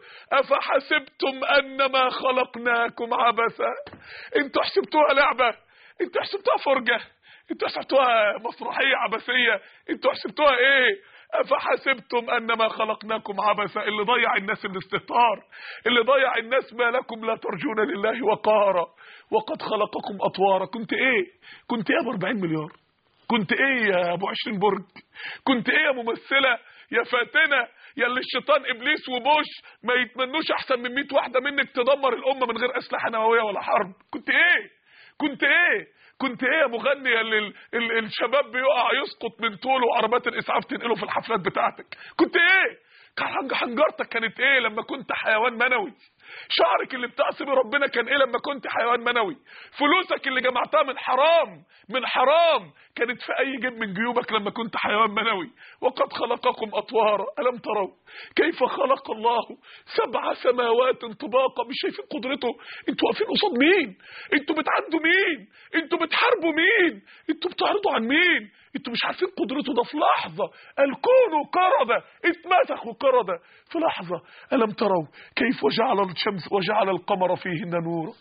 أفحسبتم أنما خلقناكم عبثا انتوا حسبتوها لعبة انتوا حسبتوها فرجة انتوا حسبتوها مسرحية عبثية انتوا حسبتوها ايه أفحسبتم أنما خلقناكم عبثا اللي ضيع الناس الاستهتار اللي ضيع الناس ما لكم لا ترجون لله وقارا وقد خلقكم أطوارا كنت إيه كنت إيه أبو 40 مليار كنت إيه يا أبو 20 برج كنت إيه يا ممثلة يا فاتنة يا اللي الشيطان إبليس وبوش ما يتمنوش أحسن من 100 واحدة منك تدمر الأمة من غير أسلحة نووية ولا حرب كنت إيه كنت إيه كنت ايه يا مغني اللي ال ال الشباب بيقع يسقط من طوله وعربات الاسعاف تنقله في الحفلات بتاعتك كنت ايه كان حنجرتك كانت ايه لما كنت حيوان منوي شعرك اللي بتعصي ربنا كان ايه لما كنت حيوان منوي فلوسك اللي جمعتها من حرام من حرام كانت في اي جيب من جيوبك لما كنت حيوان منوي وقد خلقكم اطوارا الم تروا كيف خلق الله سبع سماوات طباقا مش شايفين قدرته انتوا واقفين قصاد مين انتوا بتعدوا مين انتوا بتحاربوا مين انتوا بتعرضوا عن مين انتوا مش عارفين قدرته ده في لحظه الكون قرده اتمسخوا قرده في لحظه الم تروا كيف وجعل الشمس وجعل القمر فيهن نورا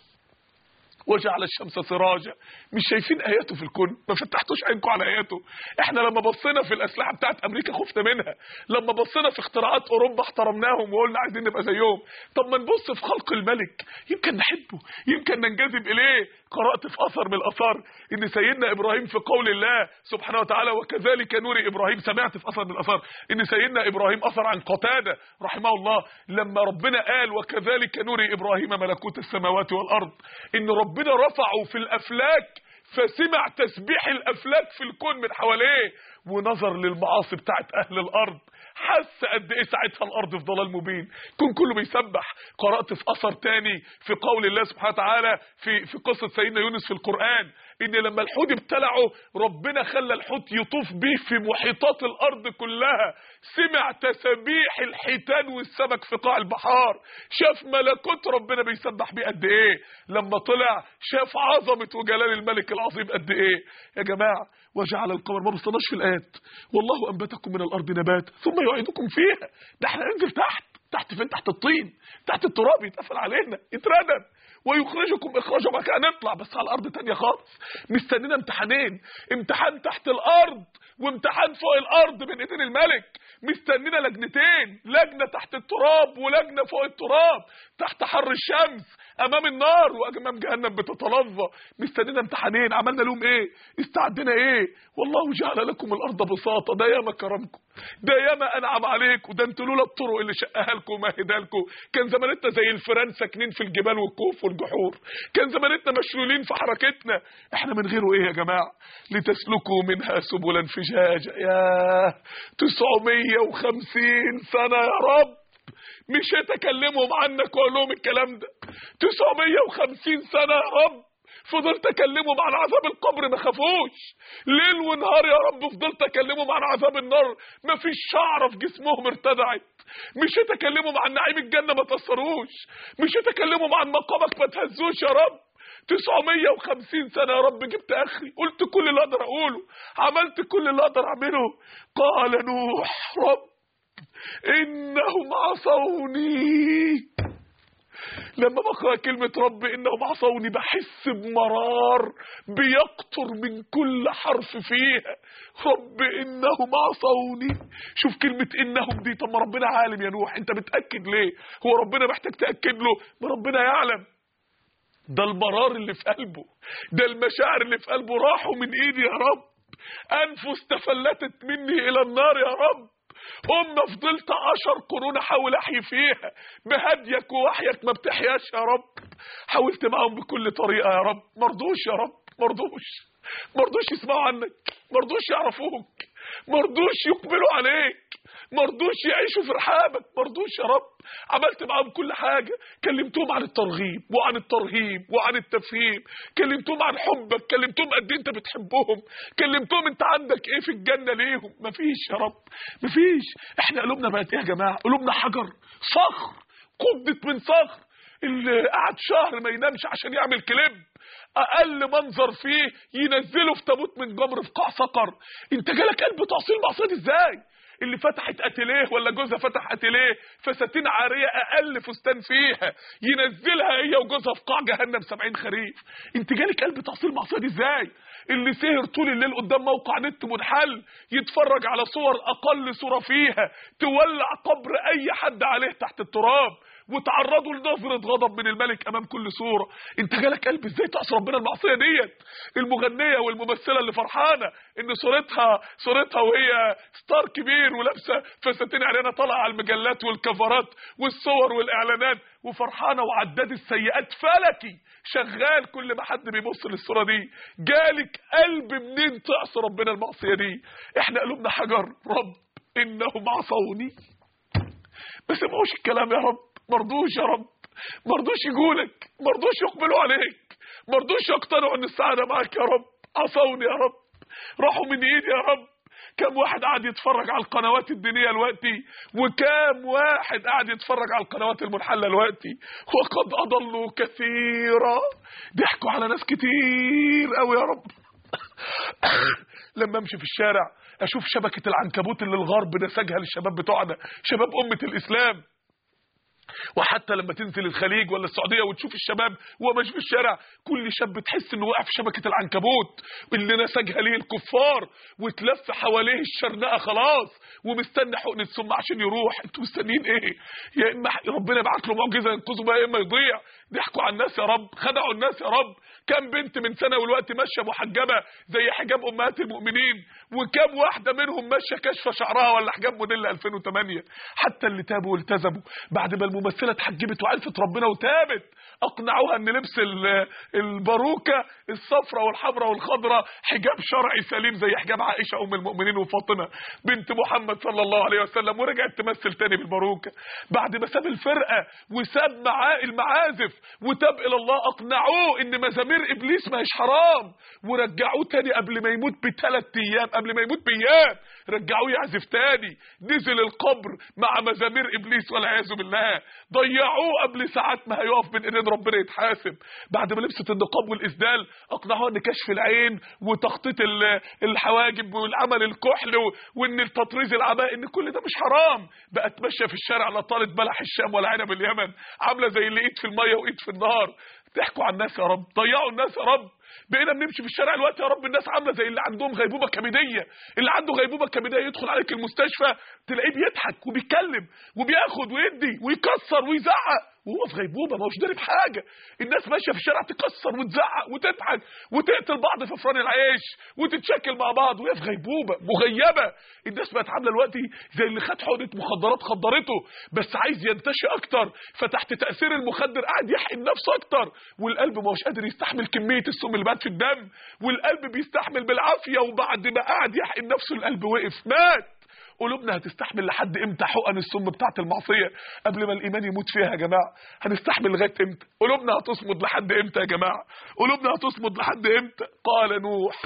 وجعل الشمس سراجا مش شايفين اياته في الكون ما فتحتوش عينكم على اياته احنا لما بصينا في الاسلحه بتاعت امريكا خفنا منها لما بصينا في اختراعات اوروبا احترمناهم وقلنا عايزين نبقى زيهم طب ما نبص في خلق الملك يمكن نحبه يمكن ننجذب اليه قرات في اثر من الاثار ان سيدنا ابراهيم في قول الله سبحانه وتعالى وكذلك نور ابراهيم سمعت في اثر من الاثار ان سيدنا ابراهيم اثر عن قتاده رحمه الله لما ربنا قال وكذلك نور ابراهيم ملكوت السماوات والارض ان ربنا رفعه في الافلاك فسمع تسبيح الافلاك في الكون من حواليه ونظر للمعاصي بتاعت اهل الارض حس قد ايه ساعتها الارض في ضلال مبين كون كله بيسبح قرات في اثر تاني في قول الله سبحانه وتعالى في في قصه سيدنا يونس في القران ان لما الحوت ابتلعه ربنا خلى الحوت يطوف بيه في محيطات الارض كلها سمع تسابيح الحيتان والسمك في قاع البحار شاف ملكوت ربنا بيسبح بيه قد ايه لما طلع شاف عظمه وجلال الملك العظيم قد ايه يا جماعه وجعل القمر ما بصناش في الايات والله انبتكم من الارض نباتا ثم يعيدكم فيها ده احنا ننزل تحت تحت فين تحت الطين تحت التراب يتقفل علينا يتردم ويخرجكم اخراجا بعد كده نطلع بس على الارض تانية خالص مستنينا امتحانين امتحان تحت الارض وامتحان فوق الارض بين ايدين الملك مستنينا لجنتين لجنه تحت التراب ولجنه فوق التراب تحت حر الشمس امام النار وامام جهنم بتتلظى مستنينا امتحانين عملنا لهم ايه استعدنا ايه والله جعل لكم الارض بساطه ده ياما كرمكم ده ياما انعم عليكم ده انتوا لولا الطرق اللي شقها لكم ومهدها لكم كان زمانتنا زي الفيران ساكنين في الجبال والكهوف والجحور كان زمانتنا مشلولين في حركتنا احنا من غيره ايه يا جماعه لتسلكوا منها سبلا فجاجا يا 950 سنه يا رب مش هتكلمهم عنك واقول لهم الكلام ده 950 سنه يا رب فضلت اكلمهم عن عذاب القبر ما خافوش ليل ونهار يا رب فضلت اكلمهم عن عذاب النار ما فيش شعره في جسمهم ارتدعت مش هتكلمهم عن نعيم الجنه ما تاثروش مش هتكلمهم عن مقامك ما تهزوش يا رب 950 سنه يا رب جبت اخري قلت كل اللي اقدر اقوله عملت كل اللي اقدر اعمله قال نوح رب انهم عصوني لما بقرا كلمه رب انهم عصوني بحس بمرار بيقطر من كل حرف فيها رب انهم عصوني شوف كلمه انهم دي طب ما ربنا عالم يا نوح انت بتاكد ليه هو ربنا محتاج تاكد له ما ربنا يعلم ده المرار اللي في قلبه ده المشاعر اللي في قلبه راحوا من ايدي يا رب انفس تفلتت مني الى النار يا رب أم فضلت عشر قرون أحاول أحيي فيها بهديك ووحيك ما بتحياش يا رب حاولت معهم بكل طريقة يا رب مرضوش يا رب مرضوش مرضوش يسمعوا عنك مرضوش يعرفوك مرضوش يقبلوا عليك مرضوش يعيشوا في رحابك مرضوش يا رب عملت معاهم كل حاجة كلمتهم عن الترغيب وعن الترهيب وعن التفهيم كلمتهم عن حبك كلمتهم قد إيه انت بتحبهم كلمتهم انت عندك ايه في الجنة ليهم مفيش يا رب مفيش احنا قلوبنا بقت ايه يا جماعة قلوبنا حجر صخر قبضت من صخر اللي قعد شهر ما ينامش عشان يعمل كليب اقل منظر فيه ينزله في تابوت من جمر في قاع صقر انت جالك قلب تعصيل معصيه ازاي اللي فتحت اتيليه ولا جوزها فتح اتيليه فساتين عاريه اقل فستان فيها ينزلها هي وجوزها في قاع جهنم 70 خريف انت جالك قلب تعصيل معصيه ازاي اللي سهر طول الليل قدام موقع نت منحل يتفرج على صور اقل صوره فيها تولع قبر اي حد عليه تحت التراب وتعرضوا لنظرة غضب من الملك امام كل صورة انت جالك قلب ازاي تعصي ربنا المعصية ديت المغنية والممثلة اللي فرحانة ان صورتها صورتها وهي ستار كبير ولابسة فساتين عريانة طالعة على المجلات والكفرات والصور والاعلانات وفرحانة وعداد السيئات فلكي شغال كل ما حد بيبص للصورة دي جالك قلب منين تعصي ربنا المعصية دي احنا قلوبنا حجر رب انهم عصوني ما سمعوش الكلام يا رب مرضوش يا رب مرضوش يقولك مرضوش يقبلوا عليك مرضوش يقتنعوا ان السعاده معاك يا رب عصوني يا رب راحوا من ايدي يا رب كم واحد قاعد يتفرج على القنوات الدينيه دلوقتي وكم واحد قاعد يتفرج على القنوات المنحله دلوقتي وقد اضلوا كثيرا ضحكوا على ناس كتير قوي يا رب لما امشي في الشارع اشوف شبكه العنكبوت اللي الغرب نسجها للشباب بتوعنا شباب امه الاسلام وحتى لما تنزل الخليج ولا السعوديه وتشوف الشباب وهو ماشي في الشارع كل شاب تحس انه واقع في شبكه العنكبوت اللي نسجها ليه الكفار وتلف حواليه الشرنقه خلاص ومستني حقن السم عشان يروح انتوا مستنيين ايه يا اما ربنا يبعت له معجزه ينقذه بقى يا اما يضيع ضحكوا على الناس يا رب خدعوا الناس يا رب كم بنت من سنه والوقت ماشيه محجبه زي حجاب امهات المؤمنين وكم واحده منهم ماشيه كاشفه شعرها ولا حجاب موديل 2008 حتى اللي تابوا والتزموا بعد ما الممثله اتحجبت وعرفت ربنا وتابت اقنعوها ان لبس ال- الباروكه الصفراء والحمراء والخضراء حجاب شرعي سليم زي حجاب عائشه ام المؤمنين وفاطمه بنت محمد صلى الله عليه وسلم ورجعت تمثل تاني بالباروكه بعد ما ساب الفرقه وساب معاه المعازف وتاب الى الله اقنعوه ان مزامير ابليس ما هيش حرام ورجعوه تاني قبل ما يموت بثلاث ايام قبل ما يموت بايام رجعوه يعزف تاني نزل القبر مع مزامير ابليس والعياذ بالله ضيعوه قبل ساعات ما هيقف بين ايدين ربنا يتحاسب بعد ما لبست النقاب والاسدال اقنعوها ان كشف العين وتخطيط ال- الحواجب والعمل الكحل و- وان التطريز العباء ان كل ده مش حرام بقت ماشيه في الشارع لا طالت بلح الشام ولا عنب اليمن عامله زي اللي ايد في الميه وايد في النار ضحكوا على الناس يا رب ضيعوا الناس يا رب بقينا بنمشي في الشارع الوقت يا رب الناس عامله زي اللي عندهم غيبوبه كبديه اللي عنده غيبوبه كبديه يدخل عليك المستشفى تلاقيه بيضحك وبيتكلم وبياخد ويدي ويكسر ويزعق وهو في غيبوبه ما هوش داري بحاجه الناس ماشيه في الشارع تكسر وتزعق وتضحك وتقتل بعض في فران العيش وتتشكل مع بعض وهي في غيبوبه مغيبه الناس بقت عامله دلوقتي زي اللي خد حقنه مخدرات خدرته بس عايز ينتشي اكتر فتحت تاثير المخدر قاعد يحقن نفسه اكتر والقلب ما هوش قادر يستحمل كميه السم اللي بقت في الدم والقلب بيستحمل بالعافيه وبعد ما قعد يحقن نفسه القلب وقف مات قلوبنا هتستحمل لحد امتى حقن السم بتاعت المعصيه قبل ما الايمان يموت فيها يا جماعه هنستحمل لغايه امتى قلوبنا هتصمد لحد امتى يا جماعه قلوبنا هتصمد لحد امتى قال نوح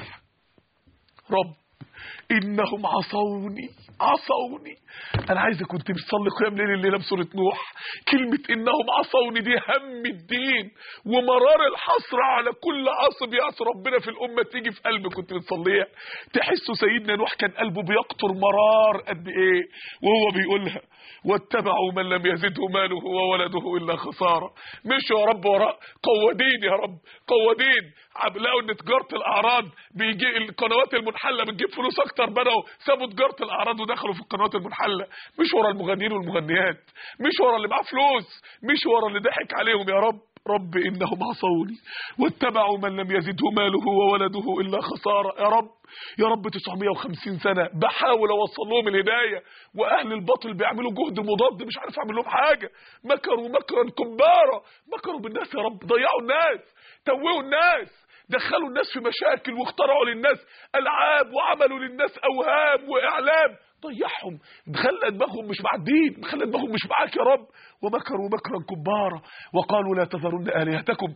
رب انهم عصوني عصوني انا عايزك كنت بتصلي قيام ليل الليله بسوره نوح كلمه انهم عصوني دي هم الدين ومرار الحسره على كل عاصي يعصي ربنا في الامه تيجي في قلبك كنت بتصليها تحسوا سيدنا نوح كان قلبه بيقطر مرار قد ايه وهو بيقولها واتبعوا من لم يزده ماله وولده الا خساره مشوا يا رب وراء قوادين يا رب قوادين لقوا ان تجاره الاعراض بيجي القنوات المنحله بتجيب فلوس اكتر بدأوا سابوا تجاره الاعراض ودخلوا في القنوات المنحله مش ورا المغنيين والمغنيات مش ورا اللي معاه فلوس مش ورا اللي ضحك عليهم يا رب رب انهم عصوني واتبعوا من لم يزده ماله وولده الا خساره يا رب يا رب 950 سنه بحاول اوصل لهم الهدايه واهل الباطل بيعملوا جهد مضاد مش عارف اعمل لهم حاجه مكروا مكرا كبارا مكروا بالناس يا رب ضيعوا الناس توهوا الناس دخلوا الناس في مشاكل واخترعوا للناس العاب وعملوا للناس اوهام واعلام ضيعهم خلى دماغهم مش مع الدين خلى دماغهم مش معاك يا رب ومكروا مكرا كبارا وقالوا لا تذرن الهتكم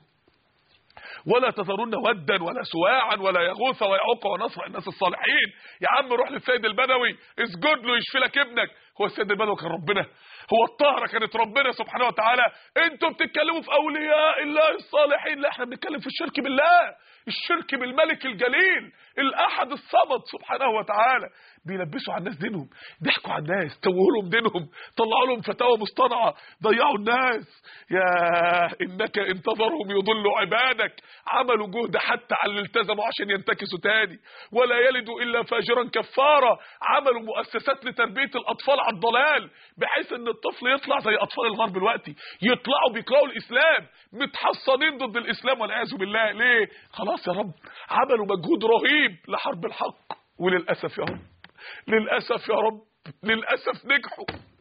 ولا تذرن ودا ولا سواعا ولا يغوث ويعوق ونصر الناس الصالحين يا عم روح للسيد البدوي اسجد له يشفي لك ابنك هو السيد البدوي كان ربنا هو الطهرة كانت ربنا سبحانه وتعالى انتوا بتتكلموا في اولياء الله الصالحين لا احنا بنتكلم في الشرك بالله الشرك بالملك الجليل الاحد الصمد سبحانه وتعالى بيلبسوا على الناس دينهم ضحكوا على الناس توهوا لهم دينهم طلعوا لهم فتاوى مصطنعه ضيعوا الناس يا انك انتظرهم يضلوا عبادك عملوا جهد حتى على اللي التزموا عشان ينتكسوا تاني ولا يلدوا الا فاجرا كفارا عملوا مؤسسات لتربيه الاطفال على الضلال بحيث ان الطفل يطلع زي اطفال الغرب دلوقتي يطلعوا بيقراوا الاسلام متحصنين ضد الاسلام والعياذ بالله ليه خلاص يا رب عملوا مجهود رهيب لحرب الحق وللاسف يا رب للاسف يا رب للاسف نجحوا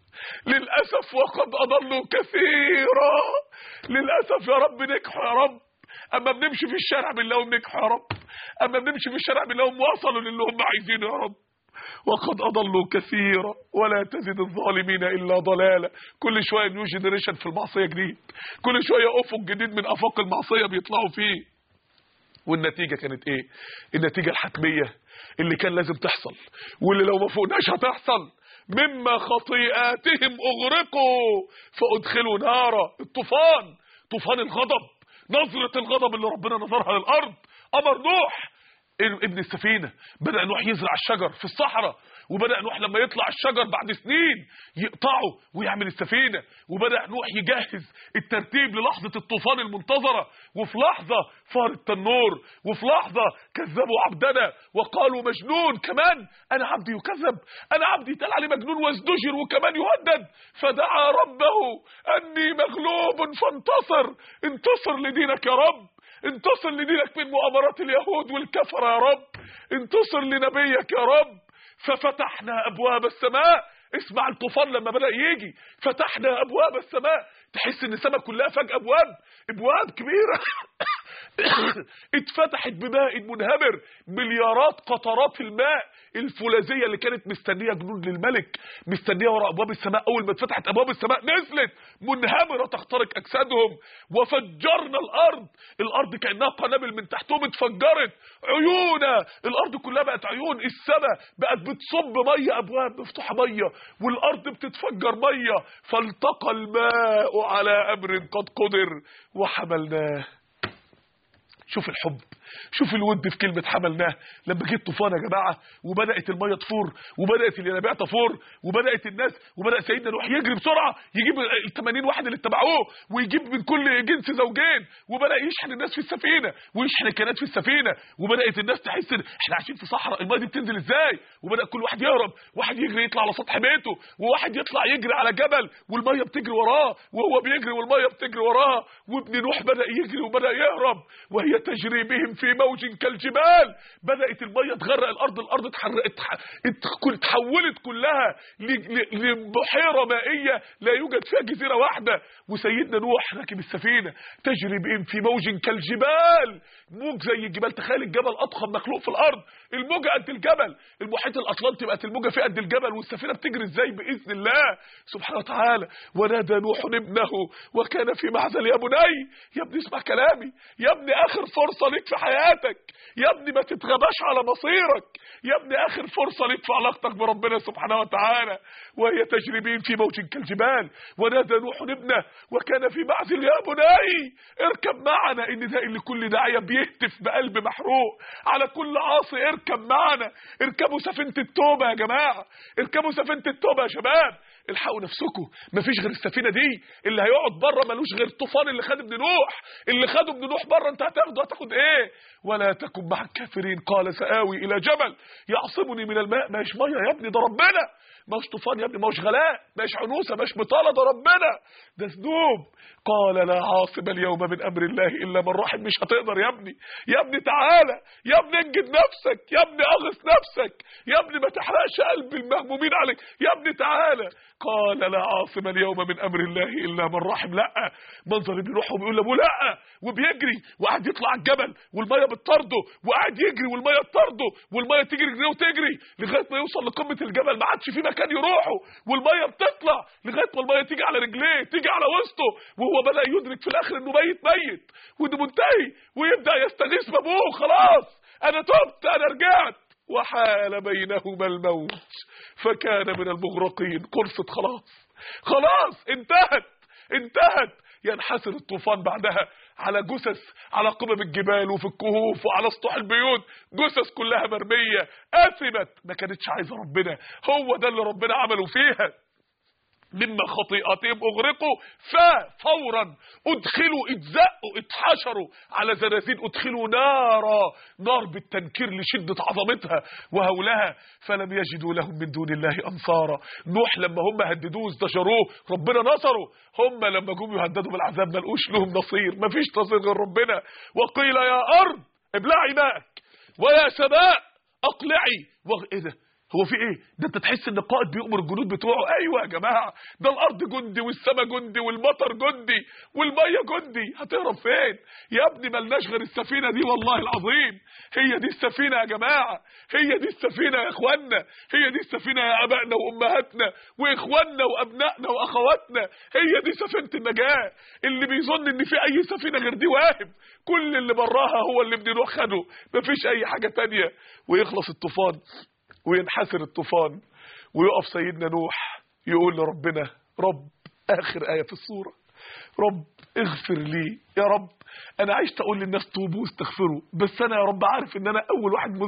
للاسف وقد اضلوا كثيرا للاسف يا رب نجحوا يا رب اما بنمشي في الشارع بنلاقيهم نجحوا يا رب اما بنمشي في الشارع بنلاقيهم وصلوا للي هم عايزينه يا رب وقد اضلوا كثيرا ولا تزد الظالمين الا ضلالا كل شويه نيو جنريشن في المعصيه جديد كل شويه افق جديد من افاق المعصيه بيطلعوا فيه والنتيجه كانت ايه النتيجه الحتميه اللي كان لازم تحصل واللي لو ما فوقناش هتحصل مما خطيئاتهم اغرقوا فادخلوا نارا الطوفان طوفان الغضب نظرة الغضب اللي ربنا نظرها للارض امر نوح ابن السفينة بدأ نوح يزرع الشجر في الصحراء وبدا نوح لما يطلع الشجر بعد سنين يقطعه ويعمل السفينه وبدا نوح يجهز الترتيب للحظه الطوفان المنتظره وفي لحظه فار التنور وفي لحظه كذبوا عبدنا وقالوا مجنون كمان انا عبدي يكذب انا عبدي يتقال عليه مجنون وازدجر وكمان يهدد فدعا ربه اني مغلوب فانتصر انتصر لدينك يا رب انتصر لدينك من مؤامرات اليهود والكفرة يا رب انتصر لنبيك يا رب ففتحنا ابواب السماء اسمع الطوفان لما بدأ يجي فتحنا ابواب السماء تحس ان السماء كلها فجأة ابواب ابواب كبيرة اتفتحت بماء منهمر مليارات قطرات الماء الفولاذيه اللي كانت مستنيه جنود للملك مستنيه ورا ابواب السماء اول ما اتفتحت ابواب السماء نزلت منهمره تخترق اجسادهم وفجرنا الارض الارض كانها قنابل من تحتهم اتفجرت عيونا الارض كلها بقت عيون السماء بقت بتصب ميه ابواب مفتوحه ميه والارض بتتفجر ميه فالتقى الماء على امر قد قدر وحملناه شوف الحب شوف الود في كلمة حملناه لما جه الطوفان يا جماعة وبدأت المية تفور وبدأت الينابيع تفور وبدأت الناس وبدأ سيدنا نوح يجري بسرعة يجيب ال 80 واحد اللي اتبعوه ويجيب من كل جنس زوجين وبدأ يشحن الناس في السفينة ويشحن الكائنات في السفينة وبدأت الناس تحس ان احنا عايشين في صحراء المية دي بتنزل ازاي وبدأ كل واحد يهرب واحد يجري يطلع على سطح بيته وواحد يطلع يجري على جبل والمية بتجري وراه وهو بيجري والمية بتجري وراه وابن نوح بدأ يجري وبدأ يهرب وهي تجري بهم في موج كالجبال بدأت المية تغرق الأرض الأرض اتحرقت اتحولت كلها لبحيرة مائية لا يوجد فيها جزيرة واحدة وسيدنا نوح راكب السفينة تجري بهم في موج كالجبال موج زي الجبال تخيل الجبل أضخم مخلوق في الأرض الموجة قد الجبل المحيط الأطلنطي بقت الموجة فيه قد الجبل والسفينة بتجري ازاي بإذن الله سبحانه وتعالى ونادى نوح ابنه وكان في معزل يا بني يا ابني اسمع كلامي يا ابني آخر فرصة ليك في حياتك يا ابني ما تتغباش على مصيرك يا ابني آخر فرصة ليك في علاقتك بربنا سبحانه وتعالى وهي تجري بهم في موج كالجبال ونادى نوح ابنه وكان في معزل يا بني اركب معنا ان ده اللي كل داعيه بيهتف بقلب محروق على كل عاصي اركب معنا اركبوا سفينه التوبه يا جماعه اركبوا سفينه التوبه يا شباب الحقوا نفسكم مفيش غير السفينه دي اللي هيقعد بره ملوش غير الطوفان اللي خد ابن نوح اللي خده ابن نوح بره انت هتاخده هتاخد ايه ولا تكن مع الكافرين قال سآوي الى جبل يعصمني من الماء ماهيش ميه يا ابني ده ربنا ماهوش طوفان يا ابني ماهوش غلاء ماهيش عنوسه ماهيش بطاله ده ربنا ده ذنوب قال لا عاصم اليوم من امر الله الا من رحم مش هتقدر يا ابني يا ابني تعالى يا ابني انجد نفسك يا ابني اغث نفسك يا ابني ما تحرقش قلب المهمومين عليك يا ابني تعالى قال لا عاصم اليوم من امر الله الا من رحم لا منظر ابن نوح وبيقول لابوه لا وبيجري وقعد يطلع على الجبل والميه بتطرده وقعد يجري والميه تطرده والميه تجري رجليه وتجري لغايه ما يوصل لقمه الجبل ما عادش في مكان يروحه والميه بتطلع لغايه ما الميه تيجي على رجليه تيجي على وسطه وهو بدا يدرك في الاخر انه ميت ميت وانه منتهي ويبدا يستغيث بابوه خلاص انا تبت انا رجعت وحال بينهما الموت فكان من المغرقين قرصت خلاص خلاص انتهت انتهت ينحسر الطوفان بعدها على جثث على قمم الجبال وفي الكهوف وعلى سطوح البيوت جثث كلها مرميه اثمت ما كانتش عايزه ربنا هو ده اللي ربنا عمله فيها مما خطيئتهم اغرقوا ففورا ادخلوا اتزقوا اتحشروا على زنازين ادخلوا نارا نار بالتنكير لشدة عظمتها وهولها فلم يجدوا لهم من دون الله انصارا نوح لما هم هددوه ازدجروه ربنا نصره هم لما جم يهددوا بالعذاب ما لقوش لهم نصير مفيش نصير غير ربنا وقيل يا ارض ابلعي ماءك ويا سماء اقلعي وغ... ايه ده هو في ايه ده انت تحس ان القائد بيؤمر الجنود بتوعه ايوه يا جماعه ده الارض جندي والسماء جندي والمطر جندي والميه جندي هتهرب فين يا ابني ملناش غير السفينه دي والله العظيم هي دي السفينه يا جماعه هي دي السفينه يا اخوانا هي دي السفينه يا ابائنا وامهاتنا واخواننا وابنائنا واخواتنا هي دي سفينه النجاه اللي بيظن ان في اي سفينه غير دي واهم كل اللي براها هو اللي ابن نوح خده مفيش اي حاجه تانية ويخلص الطوفان وينحسر الطوفان ويقف سيدنا نوح يقول لربنا رب آخر آية في السورة رب اغفر لي يا رب انا عايش اقول للناس توبوا واستغفروا بس انا يا رب عارف ان انا اول واحد مذنب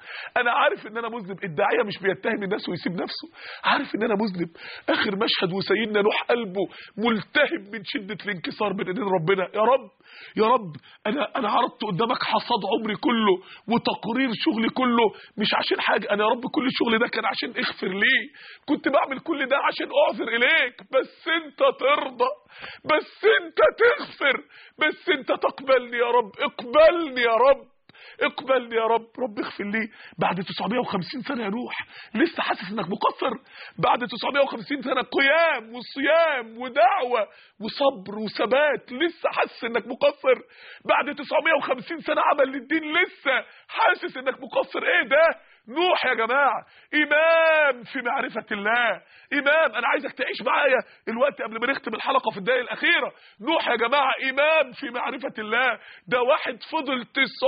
انا عارف ان انا مذنب الداعيه مش بيتهم الناس ويسيب نفسه عارف ان انا مذنب اخر مشهد وسيدنا نوح قلبه ملتهب من شده الانكسار بين ايدين ربنا يا رب يا رب انا انا عرضت قدامك حصاد عمري كله وتقرير شغلي كله مش عشان حاجه انا يا رب كل الشغل ده كان عشان اغفر لي كنت بعمل كل ده عشان اعذر اليك بس انت ترضى بس انت تغفر بس انت تقبلني يا رب اقبلني يا رب اقبلني يا رب رب اغفر لي بعد 950 سنة يا نوح لسه حاسس انك مقصر بعد 950 سنة قيام وصيام ودعوة وصبر وثبات لسه حاسس انك مقصر بعد 950 سنة عمل للدين لسه حاسس انك مقصر ايه ده نوح يا جماعة إمام في معرفة الله إمام أنا عايزك تعيش معايا الوقت قبل ما نختم الحلقة في الدقايق الأخيرة نوح يا جماعة إمام في معرفة الله ده واحد فضل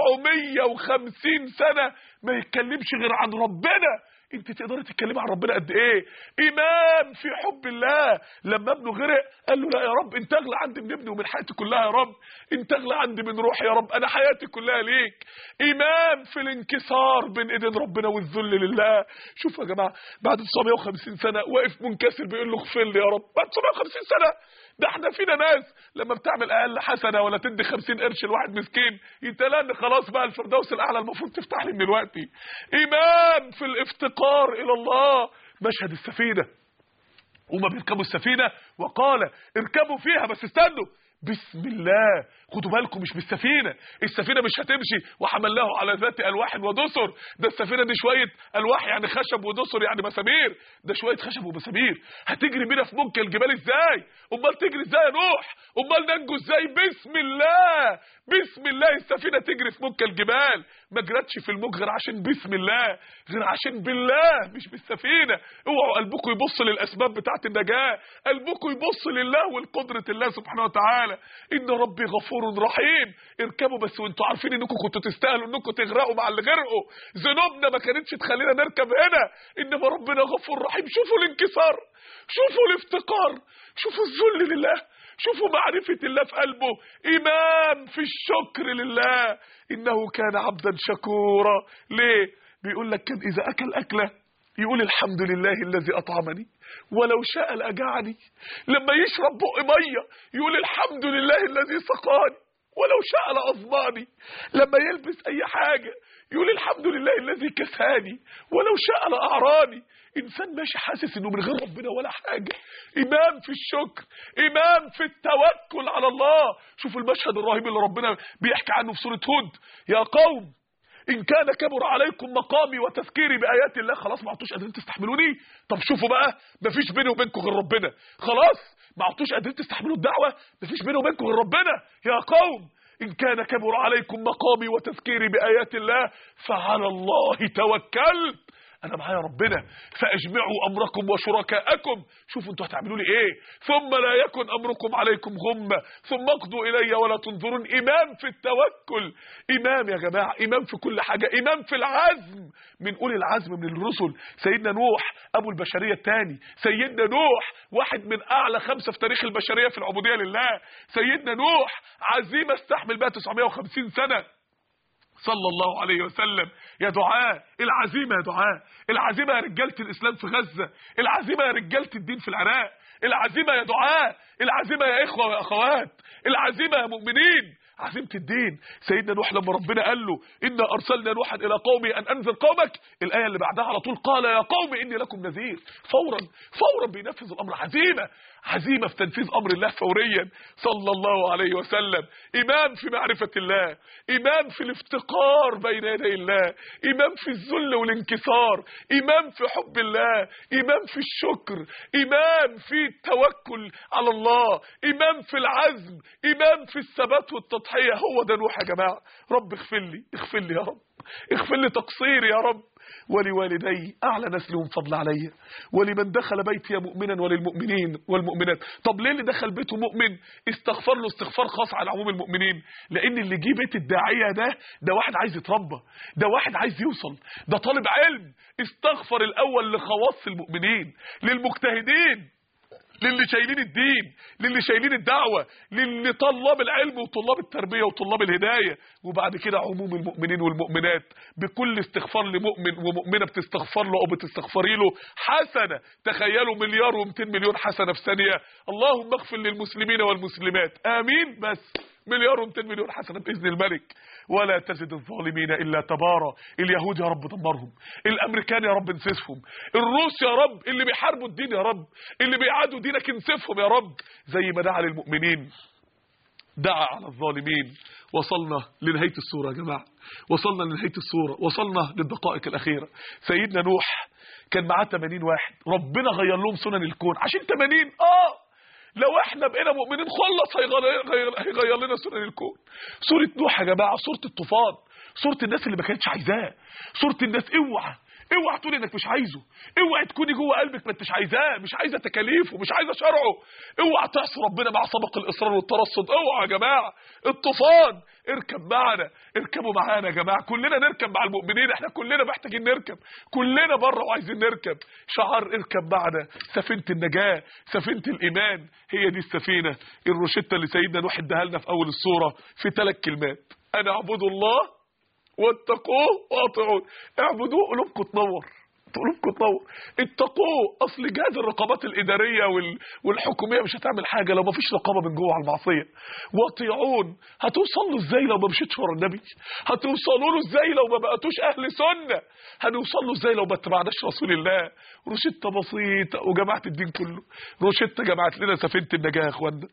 950 سنة ما يتكلمش غير عن ربنا انت تقدري تتكلمي عن ربنا قد ايه امام في حب الله لما ابنه غرق قال له لا يا رب انت اغلى عندي من ابني ومن حياتي كلها يا رب انت اغلى عندي من روحي يا رب انا حياتي كلها ليك امام في الانكسار بين ايدين ربنا والذل لله شوفوا يا جماعه بعد 950 سنه واقف منكسر بيقول له اغفر لي يا رب بعد 950 سنه ده احنا فينا ناس لما بتعمل اقل حسنه ولا تدي 50 قرش لواحد مسكين يتلان خلاص بقى الفردوس الاعلى المفروض تفتح لي من دلوقتي ايمان في الافتقار الى الله مشهد السفينه وما بيركبوا السفينه وقال اركبوا فيها بس استنوا بسم الله خدوا بالكم مش بالسفينه السفينه مش هتمشي وحملناه على ذات الواح ودسر ده السفينه دي شويه الواح يعني خشب ودسر يعني مسامير ده شويه خشب ومسامير هتجري بينا في ممكن الجبال ازاي امال تجري ازاي يا نوح امال ننجو ازاي بسم الله بسم الله السفينه تجري في ممكن الجبال ما جرتش في الموج غير عشان بسم الله غير عشان بالله مش بالسفينه اوعوا قلبكم يبص للاسباب بتاعه النجاه قلبكم يبص لله ولقدره الله سبحانه وتعالى ان ربي غفور رحيم اركبوا بس وانتوا عارفين انكم كنتوا تستاهلوا انكم تغرقوا مع اللي غرقوا ذنوبنا ما كانتش تخلينا نركب هنا انما ربنا غفور رحيم شوفوا الانكسار شوفوا الافتقار شوفوا الذل لله شوفوا معرفة الله في قلبه إمام في الشكر لله إنه كان عبدا شكورا ليه بيقول لك كان إذا أكل أكلة يقول الحمد لله الذي أطعمني ولو شاء لأجعني لما يشرب بق مية يقول الحمد لله الذي سقاني ولو شاء لأظماني لما يلبس أي حاجة يقول الحمد لله الذي كساني ولو شاء لأعراني إنسان ماشي حاسس إنه من غير ربنا ولا حاجة إمام في الشكر إمام في التوكل على الله شوفوا المشهد الرهيب اللي ربنا بيحكي عنه في سورة هود يا قوم إن كان كبر عليكم مقامي وتذكيري بآيات الله خلاص ما عدتوش قادرين تستحملوني طب شوفوا بقى مفيش بيني وبينكم غير ربنا خلاص ما عدتوش قادرين تستحملوا الدعوة مفيش بيني وبينكم غير ربنا يا قوم إن كان كبر عليكم مقامي وتذكيري بآيات الله فعلى الله توكلت انا معايا ربنا فاجمعوا امركم وشركاءكم شوفوا انتوا هتعملوا لي ايه ثم لا يكن امركم عليكم غمه ثم اقضوا الي ولا تنظرون امام في التوكل امام يا جماعه امام في كل حاجه امام في العزم من اولي العزم من الرسل سيدنا نوح ابو البشريه الثاني سيدنا نوح واحد من اعلى خمسه في تاريخ البشريه في العبوديه لله سيدنا نوح عزيمه استحمل بها 950 سنه صلى الله عليه وسلم يا دعاء العزيمة يا دعاء العزيمة يا رجالة الإسلام في غزة العزيمة يا رجالة الدين في العراق العزيمة يا دعاء العزيمة يا إخوة وأخوات العزيمة يا مؤمنين عزيمة الدين سيدنا نوح لما ربنا قال له إنا أرسلنا نوحا إلى قومي أن أنذر قومك الآية اللي بعدها على طول قال يا قوم إني لكم نذير فورا فورا بينفذ الأمر عزيمة عزيمة في تنفيذ أمر الله فوريا صلى الله عليه وسلم إمام في معرفة الله إمام في الافتقار بين يدي الله إمام في الذل والانكسار إمام في حب الله إمام في الشكر إمام في التوكل على الله إمام في العزم إمام في الثبات والتضحية هو ده نوح يا جماعة رب اغفر لي اغفر لي يا رب اغفر لي تقصيري يا رب ولوالدي أعلى ناس لهم فضل عليا ولمن دخل بيتي مؤمنا وللمؤمنين والمؤمنات طب ليه اللي دخل بيته مؤمن استغفر له استغفار خاص على عموم المؤمنين لأن اللي جه بيت الداعية ده ده واحد عايز يتربى ده واحد عايز يوصل ده طالب علم استغفر الأول لخواص المؤمنين للمجتهدين للي شايلين الدين للي شايلين الدعوة للي طلاب العلم وطلاب التربية وطلاب الهداية وبعد كده عموم المؤمنين والمؤمنات بكل استغفار لمؤمن ومؤمنة بتستغفر له أو بتستغفري له حسنة تخيلوا مليار و200 مليون حسنة في ثانية اللهم اغفر للمسلمين والمسلمات آمين بس مليار و200 مليون حسنة بإذن الملك ولا تزد الظالمين إلا تبارا اليهود يا رب دمرهم الأمريكان يا رب انسفهم الروس يا رب اللي بيحاربوا الدين يا رب اللي بيعادوا دينك انسفهم يا رب زي ما دعا للمؤمنين دعا على الظالمين وصلنا لنهاية السورة يا جماعة وصلنا لنهاية السورة وصلنا للدقائق الأخيرة سيدنا نوح كان معاه 80 واحد ربنا غير لهم سنن الكون عشان 80 اه لو احنا بقينا مؤمنين خلص هيغير, هيغير لنا سنن الكون سورة نوح يا جماعة سورة الطوفان سورة الناس اللي ما كانتش عايزاه سورة الناس اوعى اوعى تقول انك مش عايزه اوعى تكوني جوه قلبك ما انتش عايزاه مش عايزه تكاليفه مش عايزه شرعه اوعى تعصي ربنا مع سبق الاصرار والترصد اوعى يا جماعه الطوفان اركب معنا اركبوا معانا يا جماعه كلنا نركب مع المؤمنين احنا كلنا محتاجين نركب كلنا بره وعايزين نركب شعار اركب معنا سفينه النجاه سفينه الايمان هي دي السفينه الروشته اللي سيدنا نوح اداها لنا في اول السوره في ثلاث كلمات انا اعبد الله واتقوه واطيعون اعبدوه قلوبكم تنور قلوبكم تنور اتقوه اصل جهاز الرقابات الاداريه وال... والحكوميه مش هتعمل حاجه لو ما فيش رقابه من جوه على المعصيه واطيعون هتوصلوا ازاي لو ما مشيتش ورا النبي هتوصلوا له ازاي لو ما بقيتوش اهل سنه هنوصل له ازاي لو ما اتبعناش رسول الله روشته بسيطه وجماعه الدين كله روشته جمعت لنا سفينه النجاه يا اخوانا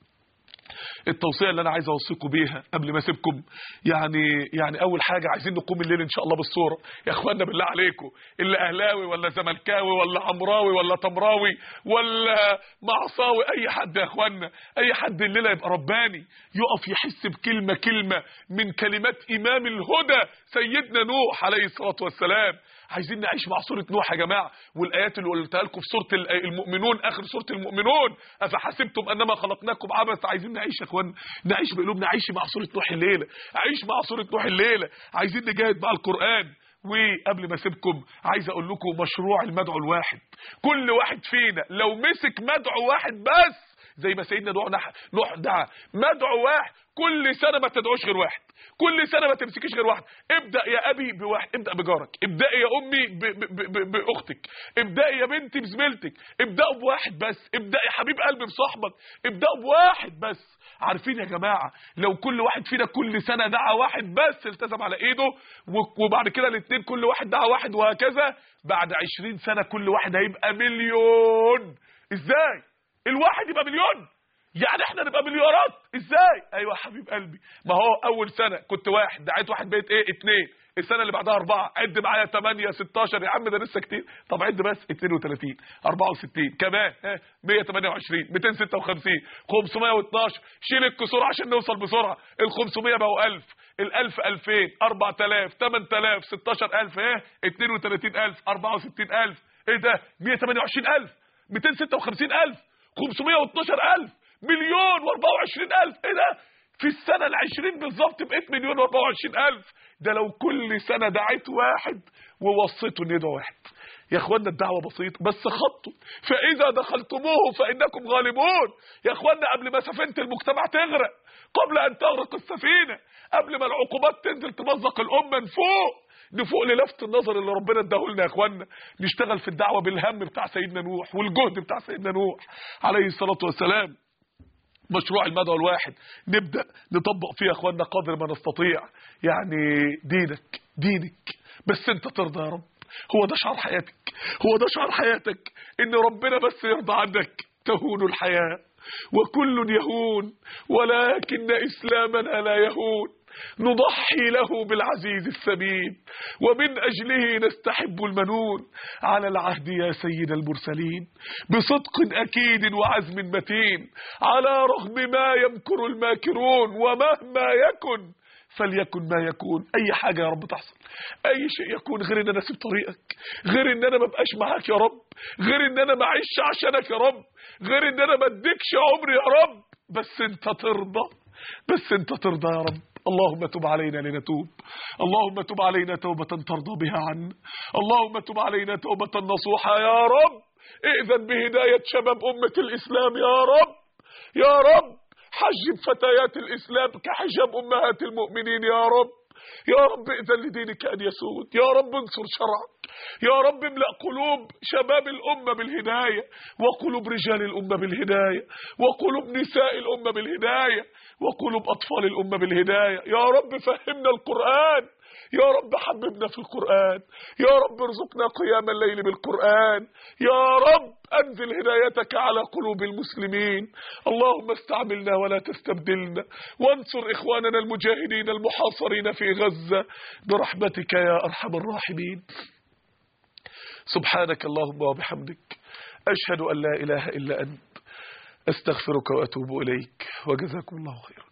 التوصيه اللي انا عايز اوصيكم بيها قبل ما اسيبكم يعني يعني اول حاجه عايزين نقوم الليل ان شاء الله بالصوره يا اخوانا بالله عليكم اللي اهلاوي ولا زملكاوي ولا عمراوي ولا تمراوي ولا معصاوي اي حد يا اخوانا اي حد الليله يبقى رباني يقف يحس بكلمه كلمه من كلمات امام الهدى سيدنا نوح عليه الصلاه والسلام عايزين نعيش مع سوره نوح يا جماعه والايات اللي قلتها لكم في سوره المؤمنون اخر سوره المؤمنون افحسبتم انما خلقناكم عبث عايزين نعيش يا اخوان نعيش بقلوبنا عيش مع سوره نوح الليله عيش مع سوره نوح الليله عايزين نجاهد مع القران وقبل ما اسيبكم عايز اقول لكم مشروع المدعو الواحد كل واحد فينا لو مسك مدعو واحد بس زي ما سيدنا نوح نوح دعا مدعو واحد كل سنه ما تدعوش غير واحد كل سنه ما تمسكيش غير واحد ابدا يا ابي بواحد ابدا بجارك ابداي يا امي ب ب ب باختك ابداي يا بنتي بزميلتك ابداوا بواحد بس ابداي يا حبيب قلبي بصاحبك ابداوا بواحد بس عارفين يا جماعه لو كل واحد فينا كل سنه دعا واحد بس التزم على ايده وبعد كده الاثنين كل واحد دعا واحد وهكذا بعد 20 سنه كل واحد هيبقى مليون ازاي الواحد يبقى مليون يعني احنا نبقى مليارات ازاي ايوه حبيب قلبي ما هو اول سنه كنت واحد دعيت واحد بقيت ايه اتنين السنه اللي بعدها اربعه عد معايا 8 16 يا عم ده لسه كتير طب عد بس 32 64 كمان ها 128 256 512 شيل الكسور عشان نوصل بسرعه ال 500 بقوا 1000 ال 1000 2000 4000 8000 16000 ايه 32000 64000 ايه ده 128000 256000 512000 مليون و24000 ايه ده في السنه ال20 بالظبط بقيت مليون و24000 ده لو كل سنه دعيت واحد ووصيته ان يدعو واحد يا اخوانا الدعوه بسيطه بس خطوا فاذا دخلتموه فانكم غالبون يا اخوانا قبل ما سفينه المجتمع تغرق قبل ان تغرق السفينه قبل ما العقوبات تنزل تمزق الامه نفوق نفوق للفت النظر اللي ربنا اداه لنا يا اخوانا نشتغل في الدعوه بالهم بتاع سيدنا نوح والجهد بتاع سيدنا نوح عليه الصلاه والسلام مشروع المدعو الواحد نبدا نطبق فيه يا اخوانا قدر ما نستطيع يعني دينك دينك بس انت ترضى يا رب هو ده شعار حياتك هو ده شعار حياتك ان ربنا بس يرضى عنك تهون الحياه وكل يهون ولكن اسلامنا لا يهون نضحي له بالعزيز الثمين ومن أجله نستحب المنون على العهد يا سيد المرسلين بصدق أكيد وعزم متين على رغم ما يمكر الماكرون ومهما يكن فليكن ما يكون اي حاجه يا رب تحصل اي شيء يكون غير ان انا اسيب طريقك غير ان انا ما ابقاش معاك يا رب غير ان انا ما اعيش عشانك يا رب غير ان انا ما اديكش عمري يا رب بس انت ترضى بس انت ترضى يا رب اللهم تب علينا لنتوب اللهم تب علينا توبة ترضى بها عنا اللهم تب علينا توبة نصوحة يا رب ائذن بهداية شباب أمة الإسلام يا رب يا رب حجب فتيات الإسلام كحجاب أمهات المؤمنين يا رب يا رب ائذن لدينك أن يسود يا رب انصر شرعك يا رب املأ قلوب شباب الأمة بالهداية وقلوب رجال الأمة بالهداية وقلوب نساء الأمة بالهداية وقلوب أطفال الأمة بالهداية يا رب فهمنا القرآن يا رب حببنا في القرآن يا رب ارزقنا قيام الليل بالقرآن يا رب أنزل هدايتك على قلوب المسلمين اللهم استعملنا ولا تستبدلنا وانصر إخواننا المجاهدين المحاصرين في غزة برحمتك يا أرحم الراحمين سبحانك اللهم وبحمدك أشهد أن لا إله إلا أنت أستغفرك وأتوب إليك وجزاكم الله خيرا